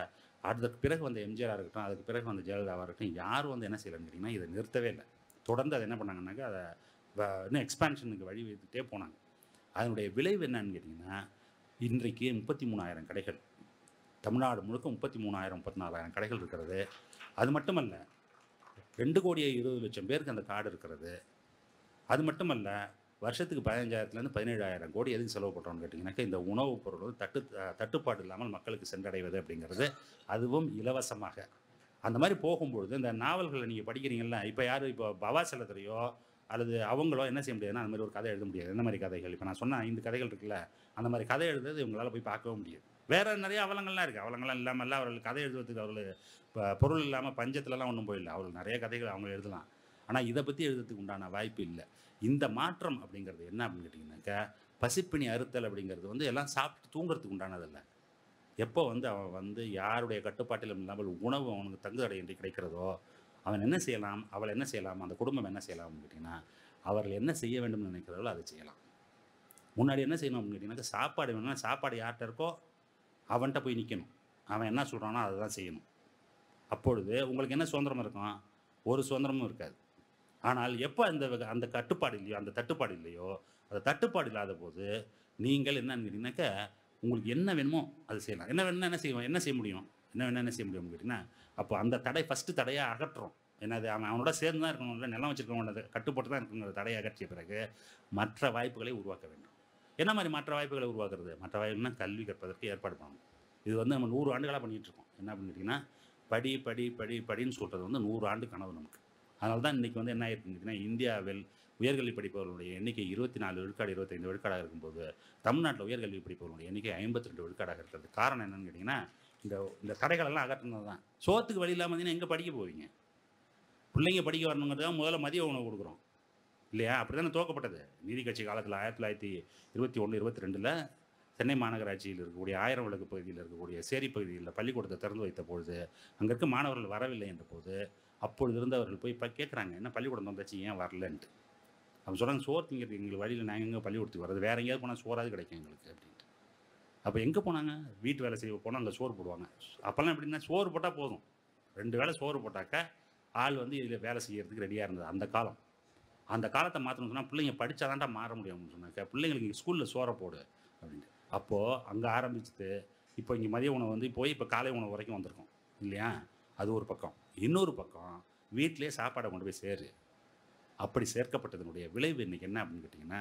அதற்கு பிறகு வந்த எம்ஜிஆராக இருக்கட்டும் அதுக்கு பிறகு வந்த ஜெயலலிதாவாக இருக்கட்டும் யாரும் வந்து என்ன செய்யலைன்னு கேட்டிங்கன்னா இதை நிறுத்தவே இல்லை தொடர்ந்து அதை என்ன பண்ணாங்கன்னாக்கா அதை வ- இன்னும் எக்ஸ்பான்ஷனுக்கு வழி வைத்துட்டே போனாங்க அதனுடைய விளைவு என்னன்னு கேட்டிங்கன்னா இன்றைக்கு முப்பத்தி மூணாயிரம் கடைகள் தமிழ்நாடு முழுக்க முப்பத்தி மூணாயிரம் முப்பத்தி நாலாயிரம் கடைகள் இருக்கிறது அது மட்டுமல்ல ரெண்டு கோடியே இருபது லட்சம் பேருக்கு அந்த கார்டு இருக்கிறது அது மட்டுமல்ல வருஷத்துக்கு பதினஞ்சாயிரத்துலேருந்து பதினேழாயிரம் கோடி எதுக்கு செலவு பண்ணுறோம்னு கேட்டிங்கனாக்கா இந்த உணவுப் பொருள் வந்து தட்டு அஹ் தட்டுப்பாடு இல்லாமல் மக்களுக்கு சென்றடைவது அப்படிங்கிறது அதுவும் இலவசமாக அந்த மாதிரி போகும்பொழுது இந்த நாவல்களை நீங்கள் படிக்கிறீங்கல்ல இப்போ யார் இப்போ பவா செல்லத்துறையோ அல்லது அவங்களோ என்ன செய்ய முடியாதுன்னா அந்த மாதிரி ஒரு கதை எழுத முடியாது என்ன மாதிரி கதைகள் இப்போ நான் சொன்ன ஐந்து கதைகள் இருக்குல்ல அந்த மாதிரி கதை எழுதுறது இவங்களால போய் பார்க்கவும் முடியாது வேற நிறைய அவலங்கள்லாம் இருக்குது அவலங்கள்லாம் இல்லாமல் அவர்கள் கதை எழுதுவதற்கு அவர்கள் இப்போ பொருள் இல்லாமல் பஞ்சத்துலலாம் ஒன்றும் போயிடல அவர்கள் நிறைய கதைகள் அவங்க எழுதலாம் ஆனால் இதை பற்றி எழுதுறதுக்கு உண்டான வாய்ப்பு இல்லை இந்த மாற்றம் அப்படிங்கிறது என்ன அப்படின்னு கேட்டிங்கனாக்கா பசிப்பினி அறுத்தல் அப்படிங்கிறது வந்து எல்லாம் சாப்பிட்டு தூங்குறதுக்கு உண்டானதல்ல எப்போ வந்து அவன் வந்து யாருடைய கட்டுப்பாட்டிலும் இல்லாமல் உணவு அவனுக்கு தங்குதடையின்றி கிடைக்கிறதோ அவன் என்ன செய்யலாம் அவள் என்ன செய்யலாம் அந்த குடும்பம் என்ன செய்யலாம் அப்படின்னு கேட்டிங்கன்னா அவர்கள் என்ன செய்ய வேண்டும்னு நினைக்கிறார்களோ அதை செய்யலாம் முன்னாடி என்ன செய்யணும் அப்படின்னு கேட்டிங்கனாக்கா சாப்பாடு வேணும்னா சாப்பாடு யார்கிட்ட இருக்கோ அவன்கிட்ட போய் நிற்கணும் அவன் என்ன சொல்கிறானோ அதை தான் செய்யணும் அப்பொழுது உங்களுக்கு என்ன சுதந்திரம் இருக்கும் ஒரு சுதந்திரமும் இருக்காது ஆனால் எப்போ அந்த வகை- அந்த கட்டுப்பாடு இல்லையோ அந்த தட்டுப்பாடு இல்லையோ அந்த தட்டுப்பாடு இல்லாத போது நீங்கள் என்னன்னு கேட்டிங்கனாக்கா உங்களுக்கு என்ன வேணுமோ அது செய்யலாம் என்ன வேணும்னா என்ன செய்வோம் என்ன செய்ய முடியும் என்ன வேணா என்ன செய்ய முடியும் கேட்டிங்கன்னா அப்போ அந்த தடை ஃபஸ்ட்டு தடையை அகற்றுறோம் என்னது அவன் அவனோட சேர்ந்து தான் இருக்கணும் இல்லை நிலம் வச்சிருக்கவனோட கட்டுப்பட்டு தான் இருக்கணுங்கிற தடையை அகற்றிய பிறகு மற்ற வாய்ப்புகளை உருவாக்க வேண்டும் என்ன மாதிரி மற்ற வாய்ப்புகளை உருவாக்குறது மற்ற வாய்ப்புனா கல்வி கற்பதற்கு ஏற்பாடு பண்ணணும் இது வந்து நம்ம நூறு ஆண்டுகளாக பண்ணிகிட்டு இருக்கோம் என்ன அப்படின்னு கேட்டிங்கன்னா படி படி படி படின்னு சொல்கிறது வந்து நூறு ஆண்டு கனவு நமக்கு அதனால தான் இன்றைக்கி வந்து என்ன ஆயிருக்குன்னு கேட்டிங்கன்னா இந்தியாவில் உயர்கல்வி படிப்பவர்களுடைய எண்ணிக்கை இருபத்தி நாலு விழுக்காடு இருபத்தைந்து விழுக்காடாக இருக்கும்போது தமிழ்நாட்டில் உயர்கல்வி படிப்பவர்களுடைய எண்ணிக்கை ஐம்பத்தி ரெண்டு விழுக்காடாக இருக்கிறது காரணம் என்னன்னு கேட்டிங்கன்னா இந்த இந்த தடைகளெல்லாம் அகற்றினது தான் சோத்துக்கு வழி இல்லாமல் இருந்தீங்கன்னா எங்கே படிக்க போவீங்க பிள்ளைங்க படிக்க வரணுங்கிறதுக்காக முதல்ல மதிய உணவு கொடுக்குறோம் இல்லையா அப்படி தானே துவக்கப்பட்டது நீதி கட்சி காலத்தில் ஆயிரத்தி தொள்ளாயிரத்தி இருபத்தி ஒன்று இருபத்தி ரெண்டில் சென்னை மாநகராட்சியில் இருக்கக்கூடிய ஆயிரம் விளக்கு பகுதியில் இருக்கக்கூடிய சேரி பகுதியில் பள்ளிக்கூடத்தை திறந்து வைத்த பொழுது அங்கே இருக்க மாணவர்கள் வரவில்லை என்ற போது அப்பொழுது இருந்தவர்கள் போய் இப்போ கேட்குறாங்க என்ன பள்ளிக்கூடம் வந்தாச்சு ஏன் வரலன்ட்டு அவங்க சொல்கிறாங்க சோறு திங்கிறது எங்களுக்கு வழியில் நாங்கள் எங்கே பள்ளிக்கூடத்துக்கு வர்றது வேற எங்கேயாவது போனால் சோறாவது கிடைக்கும் எங்களுக்கு அப்படின்ட்டு அப்போ எங்கே போனாங்க வீட்டு வேலை செய்ய போனால் அங்கே சோறு போடுவாங்க அப்போல்லாம் எப்படின்னா சோறு போட்டால் போதும் ரெண்டு வேளை சோறு போட்டாக்கா ஆள் வந்து இதில் வேலை செய்யறதுக்கு ரெடியாக இருந்தது அந்த காலம் அந்த காலத்தை மாற்றணும்னு சொன்னால் பிள்ளைங்க படித்தாதான்டா மாற முடியும்னு சொன்னாக்கா பிள்ளைங்களுக்கு இங்கே ஸ்கூலில் சோறை போடு அப்படின்ட்டு அப்போது அங்கே ஆரம்பிச்சுட்டு இப்போ இங்கே மதிய உணவு வந்து போய் இப்போ காலை உணவு வரைக்கும் வந்திருக்கோம் இல்லையா அது ஒரு பக்கம் இன்னொரு பக்கம் வீட்டிலே சாப்பாடை கொண்டு போய் சேரு அப்படி சேர்க்கப்பட்டதனுடைய விளைவு இன்னைக்கு என்ன அப்படின்னு கேட்டிங்கன்னா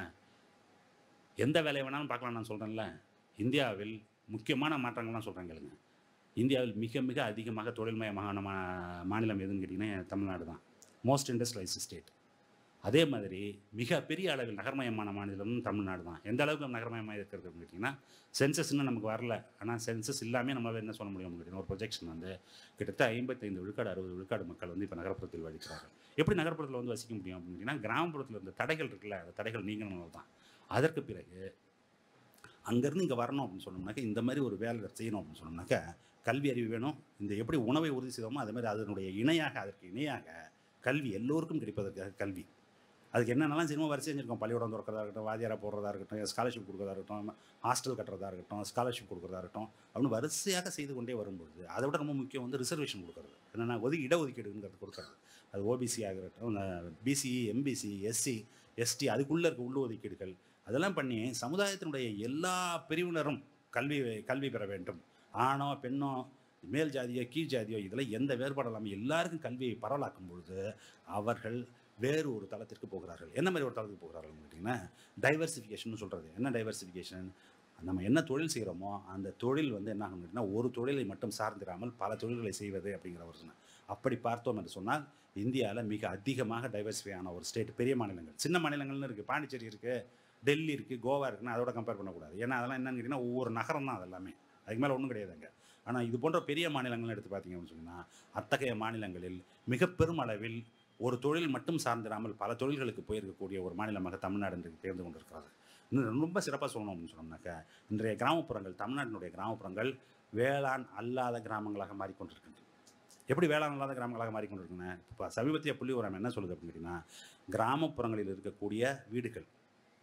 எந்த வேலையை வேணாலும் பார்க்கலாம் நான் சொல்கிறேன்ல இந்தியாவில் முக்கியமான மாற்றங்கள்லாம் சொல்கிறேன் கேளுங்க இந்தியாவில் மிக மிக அதிகமாக தொழில்மயமான மா மாநிலம் எதுன்னு கேட்டிங்கன்னா தமிழ்நாடு தான் மோஸ்ட் இண்டஸ்ட்ரியலைஸ் ஸ்டேட் அதே மாதிரி மிக பெரிய அளவில் நகர்மயமான மாநிலம் தமிழ்நாடு தான் எந்த அளவுக்கு நகர்மயமாக இருக்கிறது அப்படின்னு கேட்டிங்கன்னா சென்சஸ் இன்னும் நமக்கு வரல ஆனால் சென்சஸ் இல்லாமல் நம்மளால் என்ன சொல்ல முடியும் அப்படின்னு கேட்டிங்கன்னா ஒரு ப்ரொஜெக்ஷன் வந்து கிட்டத்தட்ட ஐம்பத்தைந்து விழுக்காடு அறுபது விழுக்காடு மக்கள் வந்து இப்போ நகர்ப்புறத்தில் வசிக்கிறார்கள் எப்படி நகர்ப்புறத்தில் வந்து வசிக்க முடியும் அப்படின்னு கேட்டிங்கன்னா கிராமப்புறத்தில் இருந்த தடைகள் இருக்குல்ல அந்த தடைகள் நீங்கணும் தான் அதற்கு பிறகு அங்கேருந்து இங்கே வரணும் அப்படின்னு சொன்னோம்னாக்கா இந்த மாதிரி ஒரு வேலை செய்யணும் அப்படின்னு சொன்னோம்னாக்கா கல்வி அறிவு வேணும் இந்த எப்படி உணவை உறுதி செய்தோமோ அதே மாதிரி அதனுடைய இணையாக அதற்கு இணையாக கல்வி எல்லோருக்கும் கிடைப்பதற்காக கல்வி அதுக்கு என்னென்னலாம் செய்யணுமோ வரிசை செஞ்சிருக்கோம் பள்ளிக்கூடம் திறக்கிறதா இருக்கட்டும் வாத்தியாரா போடுறதா இருக்கட்டும் ஸ்காலர்ஷிப் கொடுக்குறதா இருக்கட்டும் ஹாஸ்டல் கட்டுறதா இருக்கட்டும் ஸ்காலர்ஷிப் கொடுக்குறதா இருக்கட்டும் அப்படின்னு வரிசையாக செய்து கொண்டே வரும்பொழுது அதை விட ரொம்ப முக்கியம் வந்து ரிசர்வேஷன் கொடுக்குறது என்னென்னா ஒதுக்கி இடஒதுக்கீடுங்கிறது கொடுக்குறது அது ஓபிசி ஆகட்டும் பிசி எம்பிசி எஸ்சி எஸ்டி அதுக்குள்ளே இருக்க உள்ள ஒதுக்கீடுகள் அதெல்லாம் பண்ணி சமுதாயத்தினுடைய எல்லா பிரிவினரும் கல்வி கல்வி பெற வேண்டும் ஆணோ பெண்ணோ மேல் ஜாதியோ கீழ் ஜாதியோ இதில் எந்த வேறுபாடு இல்லாமல் எல்லாருக்கும் கல்வியை பரவலாக்கும் பொழுது அவர்கள் வேறு ஒரு தளத்திற்கு போகிறார்கள் என்ன மாதிரி ஒரு தளத்துக்கு போகிறார்கள் கேட்டிங்கன்னா டைவர்சிஃபிகேஷன் சொல்கிறது என்ன டைவர்சிஃபிகேஷன் நம்ம என்ன தொழில் செய்கிறோமோ அந்த தொழில் வந்து என்ன ஆகும் கேட்டிங்கன்னா ஒரு தொழிலை மட்டும் சார்ந்திராமல் பல தொழில்களை செய்வது அப்படிங்கிற ஒரு சொன்ன அப்படி பார்த்தோம் என்று சொன்னால் இந்தியாவில் மிக அதிகமாக டைவர்சிஃபை ஆன ஒரு ஸ்டேட் பெரிய மாநிலங்கள் சின்ன மாநிலங்கள்னு இருக்குது பாண்டிச்சேரி இருக்குது டெல்லி இருக்குது கோவா இருக்குன்னு அதோட கம்பேர் பண்ணக்கூடாது ஏன்னா அதெல்லாம் என்னன்னு கேட்டிங்கன்னா ஒவ்வொரு நகரம் தான் அது எல்லாமே அதுக்கு மேலே ஒன்றும் கிடையாதுங்க ஆனால் இது போன்ற பெரிய மாநிலங்கள் எடுத்து பார்த்தீங்க அப்படின்னு சொன்னால் அத்தகைய மாநிலங்களில் மிக பெரும் அளவில் ஒரு தொழில் மட்டும் சார்ந்திராமல் பல தொழில்களுக்கு போயிருக்கக்கூடிய ஒரு மாநிலமாக தமிழ்நாடு இன்றைக்கு தேர்ந்து கொண்டிருக்கிறது இன்னும் ரொம்ப சிறப்பாக சொல்லணும் அப்படின்னு சொன்னோம்னாக்கா இன்றைய கிராமப்புறங்கள் தமிழ்நாட்டினுடைய கிராமப்புறங்கள் வேளாண் அல்லாத கிராமங்களாக மாறிக்கொண்டிருக்கின்றன எப்படி வேளாண் அல்லாத கிராமங்களாக மாறிக்கொண்டிருக்குன்னு இப்போ சமீபத்திய புள்ளி உரம் என்ன சொல்லுது அப்படின்னு கேட்டிங்கன்னா கிராமப்புறங்களில் இருக்கக்கூடிய வீடுகள்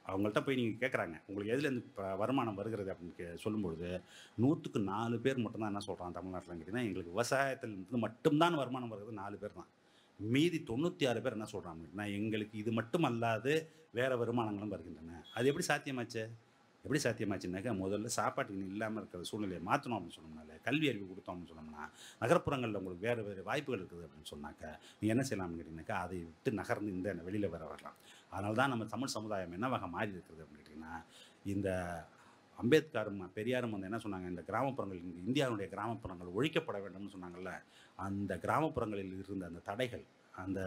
அவங்கள்ட்ட போய் நீங்கள் கேட்குறாங்க உங்களுக்கு எதுலேருந்து இப்போ வருமானம் வருகிறது அப்படின்னு கே சொல்லும்பொழுது நூற்றுக்கு நாலு பேர் மட்டும்தான் என்ன சொல்கிறான் தமிழ்நாட்டில் கேட்டிங்கன்னா எங்களுக்கு விவசாயத்தில் இருந்து மட்டும்தான் வருமானம் வருகிறது நாலு பேர் தான் மீதி தொண்ணூற்றி ஆறு பேர் என்ன சொல்கிறாங்க அப்படின்னா எங்களுக்கு இது மட்டும் அல்லாது வேறு வருமானங்களும் வருகின்றன அது எப்படி சாத்தியமாச்சு எப்படி சாத்தியமாச்சுனாக்கா முதல்ல சாப்பாட்டுக்கு இல்லாமல் இருக்கிற சூழ்நிலையை மாற்றணும் அப்படின்னு சொன்னோம்னால கல்வி அறிவு கொடுத்தோம் அப்படின்னு சொன்னோம்னா நகர்ப்புறங்களில் உங்களுக்கு வேறு வேறு வாய்ப்புகள் இருக்குது அப்படின்னு சொன்னாக்கா நீங்கள் என்ன செய்யலாம்னு கேட்டிங்கனாக்கா அதை விட்டு நகர்ந்து இந்த வெளியில் வர வரலாம் அதனால தான் நம்ம தமிழ் சமுதாயம் என்ன வகை மாறி இருக்குது அப்படின்னு கேட்டிங்கன்னா இந்த அம்பேத்கரும் பெரியாரும் வந்து என்ன சொன்னாங்க இந்த கிராமப்புறங்கள் இந்த இந்தியாவுடைய கிராமப்புறங்கள் ஒழிக்கப்பட வேண்டும்னு சொன்னாங்கல்ல அந்த கிராமப்புறங்களில் இருந்த அந்த தடைகள் அந்த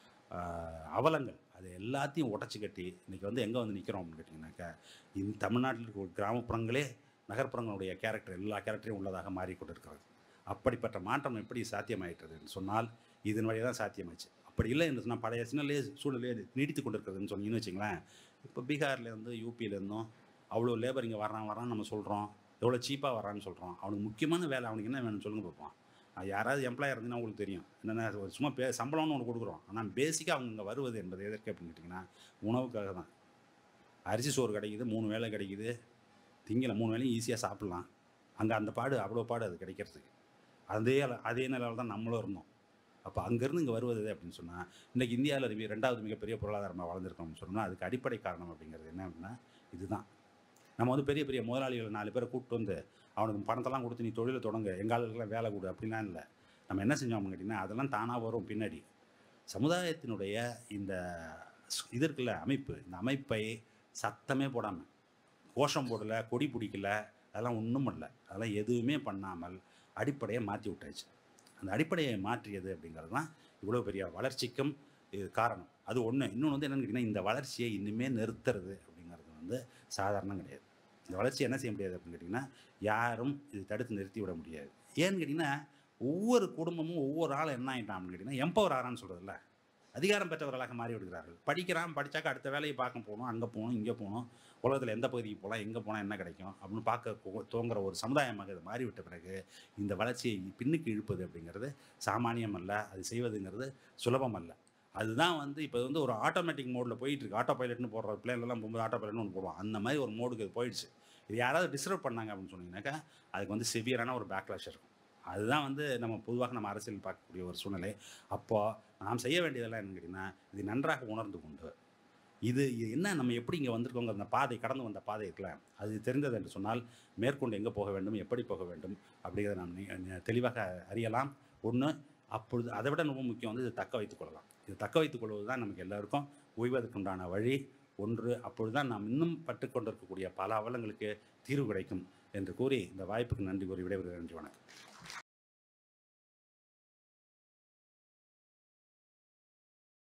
ஆஹ், அவலங்கள் அது எல்லாத்தையும் உடச்சி கட்டி இன்றைக்கி வந்து எங்கே வந்து நிற்கிறோம் அப்படின்னு கேட்டிங்கனாக்கா இந்த தமிழ்நாட்டில் இருக்க ஒரு கிராமப்புறங்களே நகர்ப்புறங்களுடைய கேரக்டர் எல்லா கேரக்டரையும் உள்ளதாக மாறிக்கொண்டிருக்கிறது அப்படிப்பட்ட மாற்றம் எப்படி சாத்தியமாயிட்டதுன்னு சொன்னால் இதன் வழியாக தான் சாத்தியமாச்சு அப்படி இல்லை என்று சொன்னால் பழைய சின்னலே சூழ்நிலையை நீடித்து கொண்டிருக்கிறதுன்னு சொன்னீங்கன்னு வச்சுங்களேன் இப்போ பீகார்லேருந்து யூபியிலேருந்தும் அவ்வளோ லேபர் இங்கே வரான் வரான்னு நம்ம சொல்கிறோம் எவ்வளோ சீப்பாக வரான்னு சொல்கிறோம் அவனுக்கு முக்கியமான வேலை அவனுக்கு என்ன வேணும்னு சொல்லுங்க பார்ப்போம் அது யாராவது எம்ப்ளாயர் இருந்தீங்கன்னா உங்களுக்கு தெரியும் என்னென்ன ஒரு சும்மா பே சம்பளம்னு ஒன்று கொடுக்குறோம் ஆனால் பேசிக்காக அவங்க இங்கே வருவது என்பது எதற்கு அப்படின்னு கேட்டிங்கன்னா உணவுக்காக தான் அரிசி சோறு கிடைக்குது மூணு வேளை கிடைக்குது திங்கலை மூணு வேளையும் ஈஸியாக சாப்பிட்லாம் அங்கே அந்த பாடு அவ்வளோ பாடு அது கிடைக்கிறதுக்கு அதே அள- அதே நிலையில் தான் நம்மளும் இருந்தோம் அப்போ அங்கேருந்து இங்கே வருவது அப்படின்னு சொன்னால் இன்றைக்கி இந்தியாவில் ரெண்டாவது மிகப்பெரிய பொருளாதாரமாக வளர்ந்துருக்கோம்னு சொன்னோம்னா அதுக்கு அடிப்படை காரணம் அப்படிங்கிறது என்ன அப்படின்னா இதுதான் நம்ம வந்து பெரிய பெரிய முதலாளிகளை நாலு பேரை கூப்பிட்டு வந்து அவனுக்கு பணத்தெல்லாம் கொடுத்து நீ தொழிலை தொடங்க எங்கள் ஆளுக்கெல்லாம் வேலை கொடு அப்படிலாம் இல்லை நம்ம என்ன செஞ்சோம் அப்படின்னு கேட்டிங்கன்னா அதெல்லாம் தானாக வரும் பின்னாடி சமுதாயத்தினுடைய இந்த ஸ்- இது இருக்குல்ல அமைப்பு இந்த அமைப்பை சத்தமே போடாமல் கோஷம் போடலை கொடி பிடிக்கல அதெல்லாம் ஒன்றும் பண்ணல அதெல்லாம் எதுவுமே பண்ணாமல் அடிப்படையை மாற்றி விட்டாச்சு அந்த அடிப்படையை மாற்றியது அப்படிங்கிறது தான் இவ்வளோ பெரிய வளர்ச்சிக்கும் இது காரணம் அது ஒன்று இன்னொன்று வந்து என்னென்னு கேட்டிங்கன்னா இந்த வளர்ச்சியை இன்னுமே நிறுத்துறது அப்படிங்கிறது வந்து சாதாரணம் கிடையாது இந்த வளர்ச்சி என்ன செய்ய முடியாது அப்படின்னு கேட்டிங்கன்னா யாரும் இது தடுத்து நிறுத்தி விட முடியாது ஏன்னு கேட்டிங்கன்னா ஒவ்வொரு குடும்பமும் ஒவ்வொரு ஆளும் என்ன ஆகிட்டான் அப்படின்னு கேட்டிங்கன்னா எம்பவர் ஆறான்னு சொல்கிறதில்ல அதிகாரம் பெற்றவர்களாக மாறி விடுகிறார்கள் படிக்கிறான் படித்தாக்க அடுத்த வேலையை பார்க்க போகணும் அங்கே போகணும் இங்கே போகணும் உலகத்தில் எந்த பகுதிக்கு போகலாம் எங்கே போனால் என்ன கிடைக்கும் அப்படின்னு பார்க்க கு- துவங்குற ஒரு சமுதாயமாக இது மாறிவிட்ட பிறகு இந்த வளர்ச்சியை பின்னுக்கு இழுப்பது அப்படிங்கிறது சாமானியம் அல்ல அது செய்வதுங்கிறது சுலபம் அல்ல அதுதான் வந்து இப்போ வந்து ஒரு ஆட்டோமேட்டிக் மோடில் போயிட்டு இருக்கு ஆட்டோ பைலட்னு போடுற பிளேன்லாம் போகும்போது ஆட்டோ பைலட்னு ஒன்று போடுவோம் அந்த மாதிரி ஒரு மோடுக்கு இது போயிடுச்சு இது யாராவது டிஸ்டர்ப் பண்ணாங்க அப்படின்னு சொன்னீங்கன்னாக்கா அதுக்கு வந்து சிவியரான ஒரு பேக்லாஷ் இருக்கும் அதுதான் வந்து நம்ம பொதுவாக நம்ம அரசியல் பார்க்கக்கூடிய ஒரு சூழ்நிலை அப்போது நாம் செய்ய வேண்டியதெல்லாம் என்னன்னு கேட்டிங்கன்னா இது நன்றாக உணர்ந்து கொண்டு இது இது என்ன நம்ம எப்படி இங்கே வந்திருக்கோங்க அந்த பாதை கடந்து வந்த பாதை இருக்குல்ல அது தெரிந்தது என்று சொன்னால் மேற்கொண்டு எங்கே போக வேண்டும் எப்படி போக வேண்டும் அப்படிங்கிறத நாம் நி- நி- தெளிவாக அறியலாம் ஒன்று அப்பொழுது அதை விட ரொம்ப முக்கியம் வந்து இது தக்க வைத்துக் கொள்ளலாம் இது தக்க வைத்துக் கொள்வது தான் நமக்கு எல்லாருக்கும் ஓய்வதற்குண்டான வழி ஒன்று அப்பொழுது தான் நாம் இன்னும் பட்டுக்கொண்டிருக்கக்கூடிய பல அவலங்களுக்கு தீர்வு கிடைக்கும் என்று கூறி இந்த வாய்ப்புக்கு நன்றி கூறி விடைபெறுகிறேன் நன்றி வணக்கம்